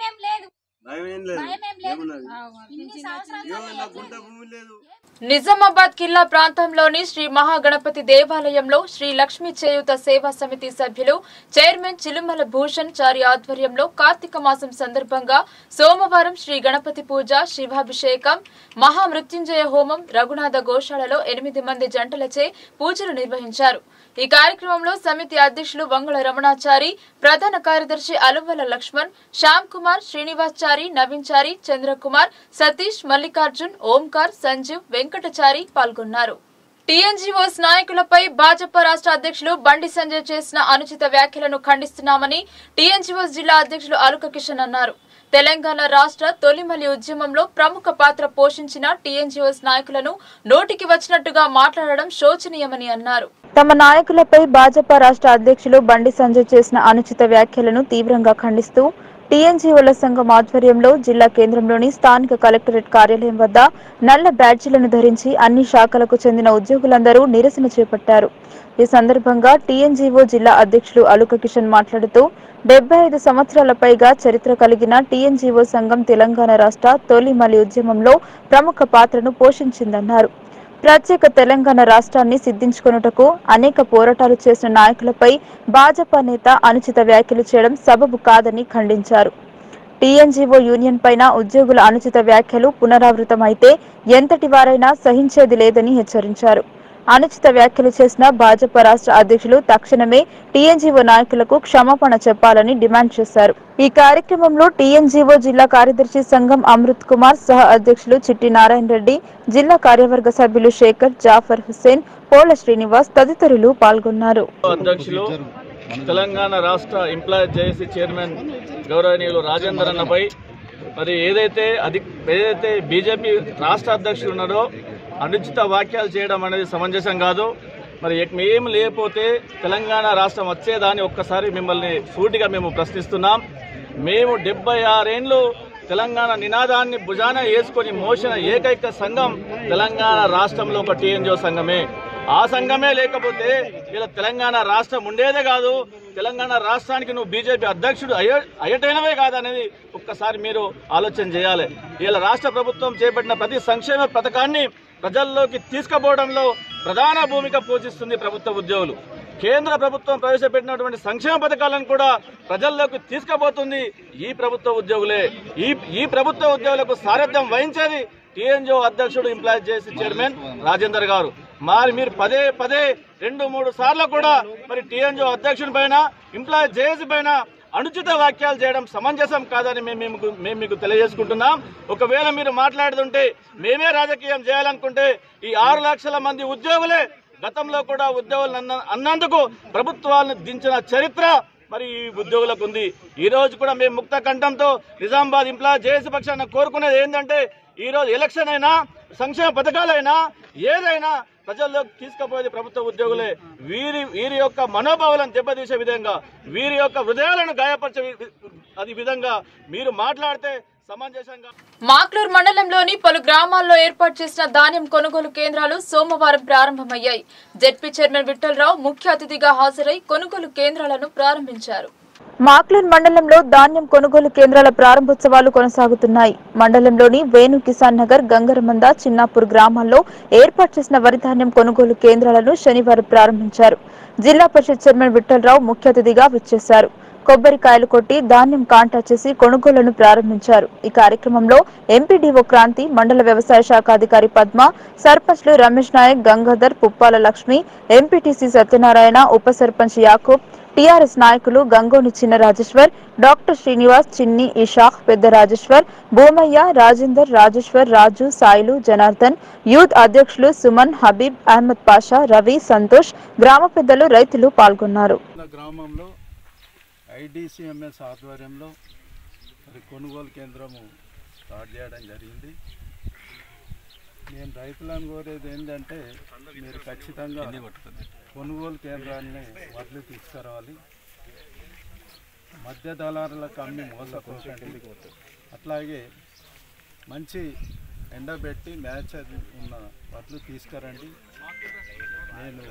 నిజామాబాద్ కిల్లా ప్రాంతంలోని శ్రీ మహాగణపతి దేవాలయంలో శ్రీ లక్ష్మీ చేయూత సేవా సమితి సభ్యులు చైర్మన్ చిలుమల భూషణ్ చారి ఆధ్వర్యంలో కార్తీక మాసం సందర్భంగా సోమవారం శ్రీ గణపతి పూజ శివాభిషేకం మహామృత్యుంజయ హోమం రఘునాథ గోశాలలో ఎనిమిది మంది జంటలచే పూజలు నిర్వహించారు ఈ కార్యక్రమంలో సమితి అధ్యక్షులు వంగళ రమణాచారి ప్రధాన కార్యదర్శి అలువల లక్ష్మణ్ శ్యామ్ కుమార్ శ్రీనివాస్చారి నవీన్ చారి చంద్రకుమార్ సతీష్ మల్లికార్జున్ ఓంకార్ సంజీవ్ వెంకటచారి పాల్గొన్నారు టీఎన్జీఓస్ నాయకులపై భాజపా రాష్ట్ర అధ్యక్షులు బండి సంజయ్ చేసిన అనుచిత వ్యాఖ్యలను ఖండిస్తున్నామని టీఎన్జీఓస్ జిల్లా అధ్యక్షులు అలుక కిషన్ అన్నారు తెలంగాణ రాష్ట్ర తొలిమలి ఉద్యమంలో ప్రముఖ పాత్ర పోషించిన టీఎన్జీఓస్ నాయకులను నోటికి వచ్చినట్టుగా మాట్లాడడం శోచనీయమని అన్నారు తమ నాయకులపై భాజపా రాష్ట్ర అధ్యక్షులు బండి సంజయ్ చేసిన అనుచిత వ్యాఖ్యలను తీవ్రంగా ఖండిస్తూ టీఎన్జీఓల సంఘం ఆధ్వర్యంలో జిల్లా కేంద్రంలోని స్థానిక కలెక్టరేట్ కార్యాలయం వద్ద నల్ల బ్యాడ్జీలను ధరించి అన్ని శాఖలకు చెందిన ఉద్యోగులందరూ నిరసన చేపట్టారు ఈ సందర్భంగా టీఎన్జీఓ జిల్లా అధ్యక్షులు అలుక కిషన్ మాట్లాడుతూ డెబ్బై ఐదు సంవత్సరాల పైగా చరిత్ర కలిగిన టీఎన్జీఓ సంఘం తెలంగాణ రాష్ట్ర తొలి మలి ఉద్యమంలో ప్రముఖ పాత్రను పోషించిందన్నారు ప్రత్యేక తెలంగాణ రాష్ట్రాన్ని సిద్ధించుకొనుటకు అనేక పోరాటాలు చేసిన నాయకులపై భాజపా నేత అనుచిత వ్యాఖ్యలు చేయడం సబబు కాదని ఖండించారు టీఎన్జీఓ యూనియన్ పైన ఉద్యోగుల అనుచిత వ్యాఖ్యలు పునరావృతమైతే ఎంతటి వారైనా సహించేది లేదని హెచ్చరించారు అనుచిత వ్యాఖ్యలు చేసిన భాజపా రాష్ట్ర అధ్యక్షులు తక్షణమే టీఎన్జీఓ నాయకులకు క్షమాపణ చెప్పాలని డిమాండ్ చేశారు ఈ కార్యక్రమంలో టీఎన్జీఓ జిల్లా కార్యదర్శి సంఘం అమృత్ కుమార్ సహ అధ్యక్షులు చిట్టి నారాయణ రెడ్డి జిల్లా కార్యవర్గ సభ్యులు శేఖర్ జాఫర్ హుస్సేన్ పోల శ్రీనివాస్ తదితరులు పాల్గొన్నారు అధ్యక్షులు తెలంగాణ రాష్ట్ర ఎంప్లాయీస్ జేఏసీ చైర్మన్ గౌరవనీయులు రాజేందర్ అన్నపై మరి ఏదైతే అది ఏదైతే బీజేపీ రాష్ట్ర అధ్యక్షులు ఉన్నారో అనుచిత వ్యాఖ్యలు చేయడం అనేది సమంజసం కాదు మరి ఏం లేకపోతే తెలంగాణ రాష్ట్రం వచ్చేదాన్ని ఒక్కసారి మిమ్మల్ని సూటిగా మేము ప్రశ్నిస్తున్నాం మేము డెబ్బై ఆరేండ్లు తెలంగాణ నినాదాన్ని భుజాన వేసుకొని మోసిన ఏకైక సంఘం తెలంగాణ రాష్ట్రంలో ఒక టీఎన్జిఓ సంఘమే ఆ సంఘమే లేకపోతే ఇలా తెలంగాణ రాష్ట్రం ఉండేదే కాదు తెలంగాణ రాష్ట్రానికి నువ్వు బీజేపీ అధ్యక్షుడు అయ్య అయ్యటైనవే కాదనేది ఒక్కసారి మీరు ఆలోచన చేయాలి ఇలా రాష్ట్ర ప్రభుత్వం చేపట్టిన ప్రతి సంక్షేమ పథకాన్ని ప్రజల్లోకి తీసుకుపోవడంలో ప్రధాన భూమిక పోషిస్తుంది ప్రభుత్వ ఉద్యోగులు కేంద్ర ప్రభుత్వం ప్రవేశపెట్టినటువంటి సంక్షేమ పథకాలను కూడా ప్రజల్లోకి తీసుకుపోతుంది ఈ ప్రభుత్వ ఉద్యోగులే ఈ ఈ ప్రభుత్వ ఉద్యోగులకు సారథ్యం వహించేది టీఎన్జిఓ అధ్యక్షుడు ఎంప్లాయ్ చేసి చైర్మన్ రాజేందర్ గారు మరి మీరు పదే పదే రెండు మూడు సార్లు కూడా మరి టీఎన్జిఓ అధ్యక్షుడి పైన ఎంప్లాయ్ జేఏసీ పైన అనుచిత వ్యాఖ్యలు చేయడం సమంజసం కాదని మేము మీకు మేము మీకు తెలియజేసుకుంటున్నాం ఒకవేళ మీరు మాట్లాడుతుంటే మేమే రాజకీయం చేయాలనుకుంటే ఈ ఆరు లక్షల మంది ఉద్యోగులే గతంలో కూడా ఉద్యోగులు అన్న- అన్నందుకు ప్రభుత్వాలను దించిన చరిత్ర మరి ఈ ఉద్యోగులకు ఉంది ఈ రోజు కూడా మేము ముక్త కంఠంతో నిజామాబాద్ ఎంప్లాయ్ జేఏసీ పక్షాన కోరుకునేది ఏంటంటే ఈ రోజు ఎలక్షన్ అయినా సంక్షేమ పథకాలైనా ఏదైనా ప్రజల్లోకి తీసుకుపోయేది ప్రభుత్వ ఉద్యోగులే వీరి వీరి యొక్క మనోభావాలను దెబ్బతీసే విధంగా వీరి యొక్క హృదయాలను గాయపరిచే వి- అది విధంగా మీరు మాట్లాడితే సమంజసంగా మాక్లూర్ మండలంలోని పలు గ్రామాల్లో ఏర్పాటు చేసిన ధాన్యం కొనుగోలు కేంద్రాలు సోమవారం ప్రారంభమయ్యాయి జెడ్పీ చైర్మన్ విఠలరావు ముఖ్య అతిథిగా హాజరై కొనుగోలు కేంద్రాలను ప్రారంభించారు మాక్లూర్ మండలంలో ధాన్యం కొనుగోలు కేంద్రాల ప్రారంభోత్సవాలు కొనసాగుతున్నాయి మండలంలోని వేణు కిసాన్ నగర్ గంగరమంద చిన్నాపూర్ గ్రామాల్లో ఏర్పాటు చేసిన వరి ధాన్యం కొనుగోలు కేంద్రాలను శనివారం ప్రారంభించారు జిల్లా పరిషత్ చైర్మన్ విఠలరావు ముఖ్య అతిథిగా విచ్చేశారు కొబ్బరికాయలు కొట్టి ధాన్యం కాంటా చేసి కొనుగోళ్లను ప్రారంభించారు ఈ కార్యక్రమంలో ఎంపీడీఓ క్రాంతి మండల వ్యవసాయ శాఖ అధికారి పద్మ సర్పంచ్లు రమేష్ నాయక్ గంగాధర్ పుప్పాల లక్ష్మి ఎంపీటీసీ సత్యనారాయణ ఉప సర్పంచ్ యాకూబ్ టీఆర్ఎస్ నాయకులు గంగోని చిన్న రాజేశ్వర్ డాక్టర్ శ్రీనివాస్ చిన్ని ఇషాక్ పెద్ద రాజేశ్వర్ భూమయ్య రాజేందర్ రాజేశ్వర్ రాజు సాయిలు జనార్దన్ యూత్ అధ్యక్షులు సుమన్ హబీబ్ అహ్మద్ పాషా రవి సంతోష్ గ్రామ పెద్దలు రైతులు పాల్గొన్నారు ఉన్న గ్రామంలో ఐడిసిఎంఎస్ ఆధ్వర్యంలో మరి కొనుగోలు కేంద్రము స్టార్ట్ చేయడం జరిగింది నేను రైతులను కోరేది ఏంటంటే మీరు ఖచ్చితంగా కొనుగోలు కేంద్రాన్ని వడ్లు తీసుకురావాలి మధ్య దళారులకు అమ్మి మోసపోకండి అట్లాగే మంచి ఎండబెట్టి మ్యాచ్ ఉన్న వడ్లు తీసుకురండి నేను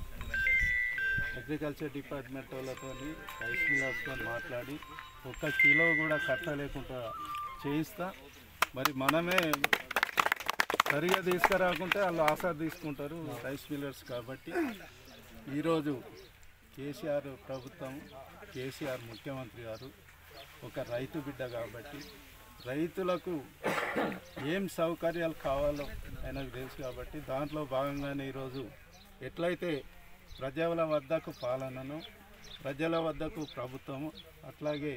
అగ్రికల్చర్ డిపార్ట్మెంట్ వాళ్ళతో రైస్ మిల్లర్స్తో మాట్లాడి ఒక్క కిలో కూడా కట్టలేకుండా చేయిస్తా మరి మనమే సరిగా తీసుకురాకుంటే వాళ్ళు ఆశా తీసుకుంటారు రైస్ మిల్లర్స్ కాబట్టి ఈరోజు కేసీఆర్ ప్రభుత్వం కేసీఆర్ ముఖ్యమంత్రి గారు ఒక రైతు బిడ్డ కాబట్టి రైతులకు ఏం సౌకర్యాలు కావాలో ఆయనకు తెలుసు కాబట్టి దాంట్లో భాగంగానే ఈరోజు ఎట్లయితే ప్రజల వద్దకు పాలనను ప్రజల వద్దకు ప్రభుత్వము అట్లాగే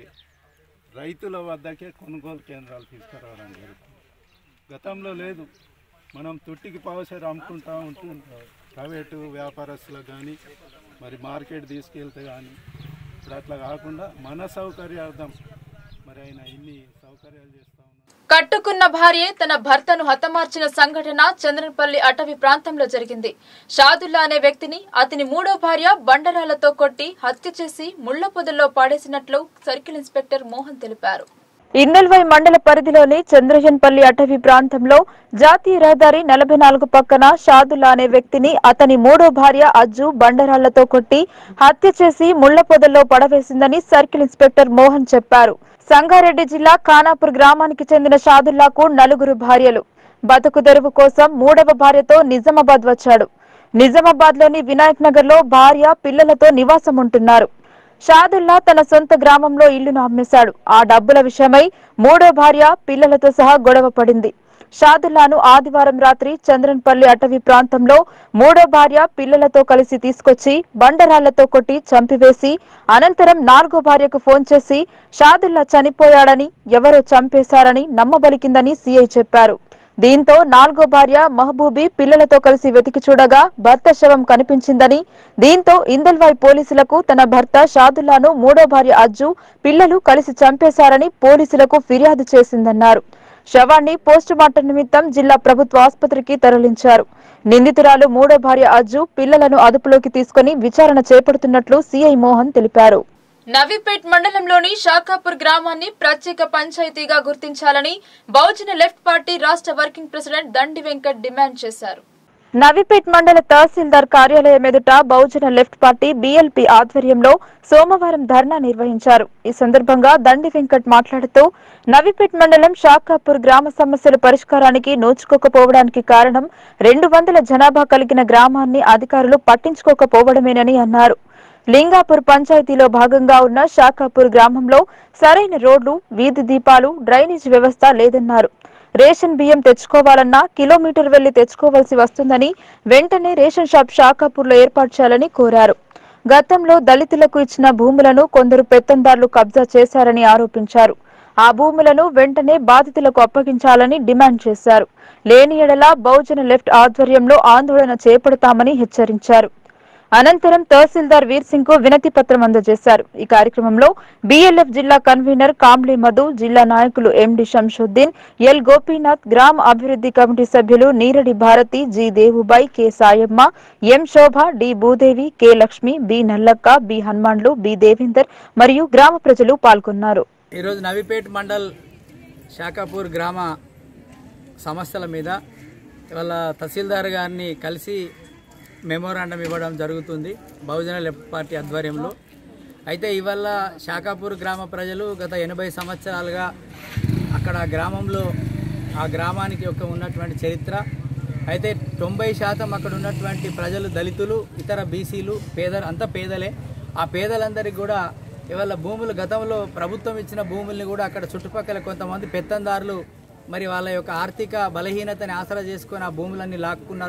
రైతుల వద్దకే కొనుగోలు కేంద్రాలు తీసుకురావడం జరుగుతుంది గతంలో లేదు మనం తుట్టికి పావుసేరు అమ్ముకుంటా ఉంటూ ప్రైవేటు వ్యాపారస్తులకు కానీ మరి మార్కెట్ తీసుకెళ్తే కానీ ఇప్పుడు అట్లా కాకుండా మన సౌకర్యార్థం మరి ఆయన ఇన్ని సౌకర్యాలు చేస్తా కట్టుకున్న భార్యే తన భర్తను హతమార్చిన సంఘటన చంద్రపల్లి అటవీ ప్రాంతంలో జరిగింది షాదుల్లా అనే వ్యక్తిని అతని మూడో భార్య బండరాలతో కొట్టి హత్య చేసి ముళ్ల పొదల్లో పాడేసినట్లు సర్కిల్ ఇన్స్పెక్టర్ మోహన్ తెలిపారు ఇన్నల్వై మండల పరిధిలోని చంద్రజన్పల్లి అటవీ ప్రాంతంలో జాతీయ రహదారి నలభై నాలుగు పక్కన షాదుల్లా అనే వ్యక్తిని అతని మూడో భార్య అజ్జు బండరాళ్లతో కొట్టి హత్య చేసి ముళ్ల పొదల్లో పడవేసిందని సర్కిల్ ఇన్స్పెక్టర్ మోహన్ చెప్పారు సంగారెడ్డి జిల్లా ఖానాపూర్ గ్రామానికి చెందిన షాదుల్లాకు నలుగురు భార్యలు బతుకు తెరువు కోసం మూడవ భార్యతో నిజామాబాద్ వచ్చాడు నిజామాబాద్ లోని వినాయక్ నగర్ లో భార్య పిల్లలతో నివాసం ఉంటున్నారు షాదుల్లా తన సొంత గ్రామంలో ఇల్లును అమ్మేశాడు ఆ డబ్బుల విషయమై మూడో భార్య పిల్లలతో సహా గొడవ పడింది షాదుల్లాను ఆదివారం రాత్రి చంద్రన్పల్లి అటవీ ప్రాంతంలో మూడో భార్య పిల్లలతో కలిసి తీసుకొచ్చి బండరాళ్లతో కొట్టి చంపివేసి అనంతరం నాలుగో భార్యకు ఫోన్ చేసి షాదుల్లా చనిపోయాడని ఎవరో చంపేశారని నమ్మబలికిందని సీఐ చెప్పారు దీంతో నాలుగో భార్య మహబూబీ పిల్లలతో కలిసి వెతికి చూడగా భర్త శవం కనిపించిందని దీంతో ఇందల్వాయ్ పోలీసులకు తన భర్త షాదుల్లాను మూడో భార్య అజ్జు పిల్లలు కలిసి చంపేశారని పోలీసులకు ఫిర్యాదు చేసిందన్నారు శవాన్ని పోస్టుమార్టం నిమిత్తం జిల్లా ప్రభుత్వ ఆసుపత్రికి తరలించారు నిందితురాలు మూడో భార్య అజ్జు పిల్లలను అదుపులోకి తీసుకుని విచారణ చేపడుతున్నట్లు సీఐ మోహన్ తెలిపారు నవీపేట్ మండలంలోని షాకాపూర్ గ్రామాన్ని ప్రత్యేక పంచాయతీగా గుర్తించాలని బహుజన లెఫ్ట్ పార్టీ రాష్ట్ర working president Dandi Venkat demand చేశారు నవీపేట్ మండల తహసీల్దార్ కార్యాలయం ఎదుట బహుజన లెఫ్ట్ పార్టీ బీఎల్పీ ఆధ్వర్యంలో సోమవారం ధర్నా నిర్వహించారు ఈ సందర్భంగా దండి వెంకట్ మాట్లాడుతూ నవీపేట్ మండలం షాకాపూర్ గ్రామ సమస్యల పరిష్కారానికి నోచుకోకపోవడానికి కారణం రెండు వందల జనాభా కలిగిన గ్రామాన్ని అధికారులు పట్టించుకోకపోవడమేనని అన్నారు లింగాపూర్ పంచాయతీలో భాగంగా ఉన్న షాకాపూర్ గ్రామంలో సరైన రోడ్లు వీధి దీపాలు డ్రైనేజ్ వ్యవస్థ లేదన్నారు రేషన్ బియ్యం తెచ్చుకోవాలన్నా కిలోమీటర్ వెళ్లి తెచ్చుకోవాల్సి వస్తుందని వెంటనే రేషన్ షాప్ షాకాపూర్లో ఏర్పాటు చేయాలని కోరారు గతంలో దళితులకు ఇచ్చిన భూములను కొందరు పెత్తందారులు కబ్జా చేశారని ఆరోపించారు ఆ భూములను వెంటనే బాధితులకు అప్పగించాలని డిమాండ్ చేశారు లేని ఎడల బహుజన లెఫ్ట్ ఆధ్వర్యంలో ఆందోళన చేపడతామని హెచ్చరించారు అనంతరం తహసీల్దార్ వీర్ సింగ్ కు వినతి పత్రం అందజేశారు ఈ కార్యక్రమంలో బీఎల్ఎఫ్ జిల్లా కన్వీనర్ కాంబ్లీ మధు జిల్లా నాయకులు ఎండి శంషుద్దీన్ ఎల్ గోపీనాథ్ గ్రామ అభివృద్ధి కమిటీ సభ్యులు Neeradi Bharathi G Devubai K Sayamma M Shobha D Bhudevi K Lakshmi B Nallakka B Hanumanlu B Devender మరియు గ్రామ ప్రజలు పాల్గొన్నారు ఈరోజు నవిపేట్ మండల్ శాఖాపూర్ గ్రామ సమస్యల మీద ఇవాళ తహసీల్దార్ గారిని కలిసి మెమోరాండం ఇవ్వడం జరుగుతుంది బహుజన లెఫ్ట్ పార్టీ ఆధ్వర్యంలో అయితే ఇవాళ శాఖాపూర్ గ్రామ ప్రజలు గత ఎనభై సంవత్సరాలుగా అక్కడ గ్రామంలో ఆ గ్రామానికి ఒక ఉన్నటువంటి చరిత్ర అయితే తొంభై శాతం అక్కడ ఉన్నటువంటి ప్రజలు దళితులు ఇతర బీసీలు పేద అంతా పేదలే ఆ పేదలందరికీ కూడా ఇవాళ భూములు గతంలో ప్రభుత్వం ఇచ్చిన భూముల్ని కూడా అక్కడ చుట్టుపక్కల కొంతమంది పెత్తందారులు మరి వాళ్ళ యొక్క ఆర్థిక బలహీనతని ఆసరా చేసుకొని ఆ భూములన్నీ లాక్కున్నారు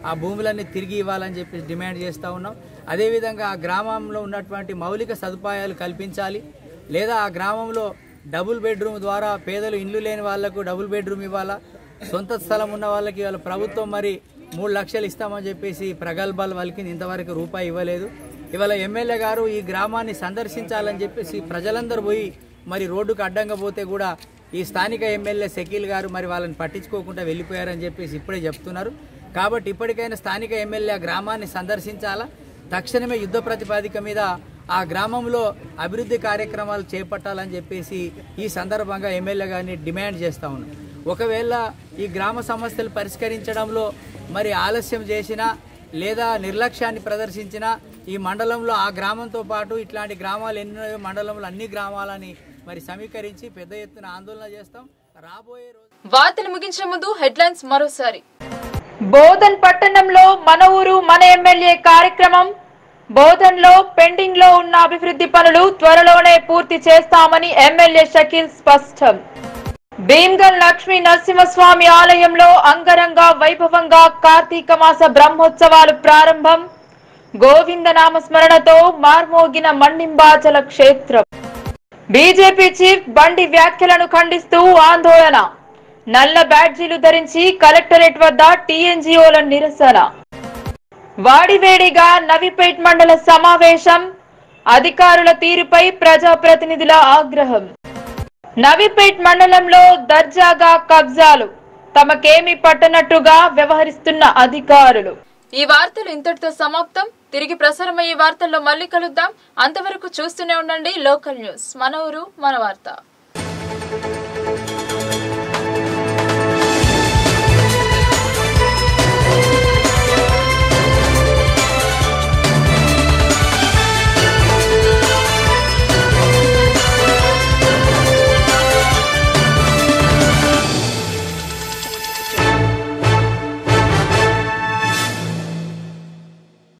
ఆ భూములన్నీ తిరిగి ఇవ్వాలని చెప్పి డిమాండ్ చేస్తూ ఉన్నాం అదేవిధంగా ఆ గ్రామంలో ఉన్నటువంటి మౌలిక సదుపాయాలు కల్పించాలి లేదా ఆ గ్రామంలో డబుల్ బెడ్రూమ్ ద్వారా పేదలు ఇండ్లు లేని వాళ్లకు డబుల్ బెడ్రూమ్ ఇవ్వాలా సొంత స్థలం ఉన్న వాళ్ళకి వాళ్ళ ప్రభుత్వం మరి మూడు లక్షలు ఇస్తామని చెప్పేసి ప్రగల్భాలు వాళ్ళకి ఇంతవరకు రూపాయి ఇవ్వలేదు ఇవాళ ఎమ్మెల్యే గారు ఈ గ్రామాన్ని సందర్శించాలని చెప్పేసి ప్రజలందరూ పోయి మరి రోడ్డుకు అడ్డంగా పోతే కూడా ఈ స్థానిక ఎమ్మెల్యే షకీల్ గారు మరి వాళ్ళని పట్టించుకోకుండా వెళ్ళిపోయారని చెప్పేసి ఇప్పుడే చెప్తున్నారు కాబట్టి ఇప్పటికైనా స్థానిక ఎమ్మెల్యే ఆ గ్రామాన్ని సందర్శించాలా తక్షణమే యుద్ధ ప్రతిపాదిక మీద ఆ గ్రామంలో అభివృద్ధి కార్యక్రమాలు చేపట్టాలని చెప్పేసి ఈ సందర్భంగా ఎమ్మెల్యే గారిని డిమాండ్ చేస్తా ఉన్నాం ఒకవేళ ఈ గ్రామ సమస్యలు పరిష్కరించడంలో మరి ఆలస్యం చేసినా లేదా నిర్లక్ష్యాన్ని ప్రదర్శించినా ఈ మండలంలో ఆ గ్రామంతో పాటు ఇట్లాంటి గ్రామాలు ఎన్నో మండలంలో అన్ని గ్రామాలని మరి సమీకరించి పెద్ద ఎత్తున ఆందోళన చేస్తాం రాబోయే రోజు వార్తలు ముగించే ముందు హెడ్లైన్స్ మరోసారి బోధన్ పట్టణంలో మన ఊరు మన ఎమ్మెల్యే కార్యక్రమం బోధన్లో పెండింగ్ లో ఉన్న అభివృద్ధి పనులు త్వరలోనే పూర్తి చేస్తామని ఎమ్మెల్యే షకీల్ స్పష్టం భీమ్గల్ లక్ష్మీ నరసింహస్వామి ఆలయంలో అంగరంగ వైభవంగా కార్తీక మాస బ్రహ్మోత్సవాలు ప్రారంభం గోవింద నామ స్మరణతో మార్మోగిన మణింబాచల క్షేత్రం బీజేపీ చీఫ్ బండి వ్యాఖ్యలను ఖండిస్తూ ఆందోళన నల్ల బ్యాడ్జీలు ధరించి కలెక్టరేట్ వద్ద టీఎన్జీఓల నిరసన వాడివేడిగా నవిపేట్ మండల సమావేశం అధికారుల తీరుపై ప్రజాప్రతినిధుల ఆగ్రహం నవిపేట్ మండలంలో దర్జాగా కబ్జాలు తమకేమీ పట్టనట్టుగా వ్యవహరిస్తున్న అధికారులు ఈ వార్తలు ఇంతటితో సమాప్తం తిరిగి ప్రసారమయ్యే వార్తల్లో మళ్ళీ కలుద్దాం అంతవరకు చూస్తూనే ఉండండి లోకల్ న్యూస్ మన ఊరు మన వార్త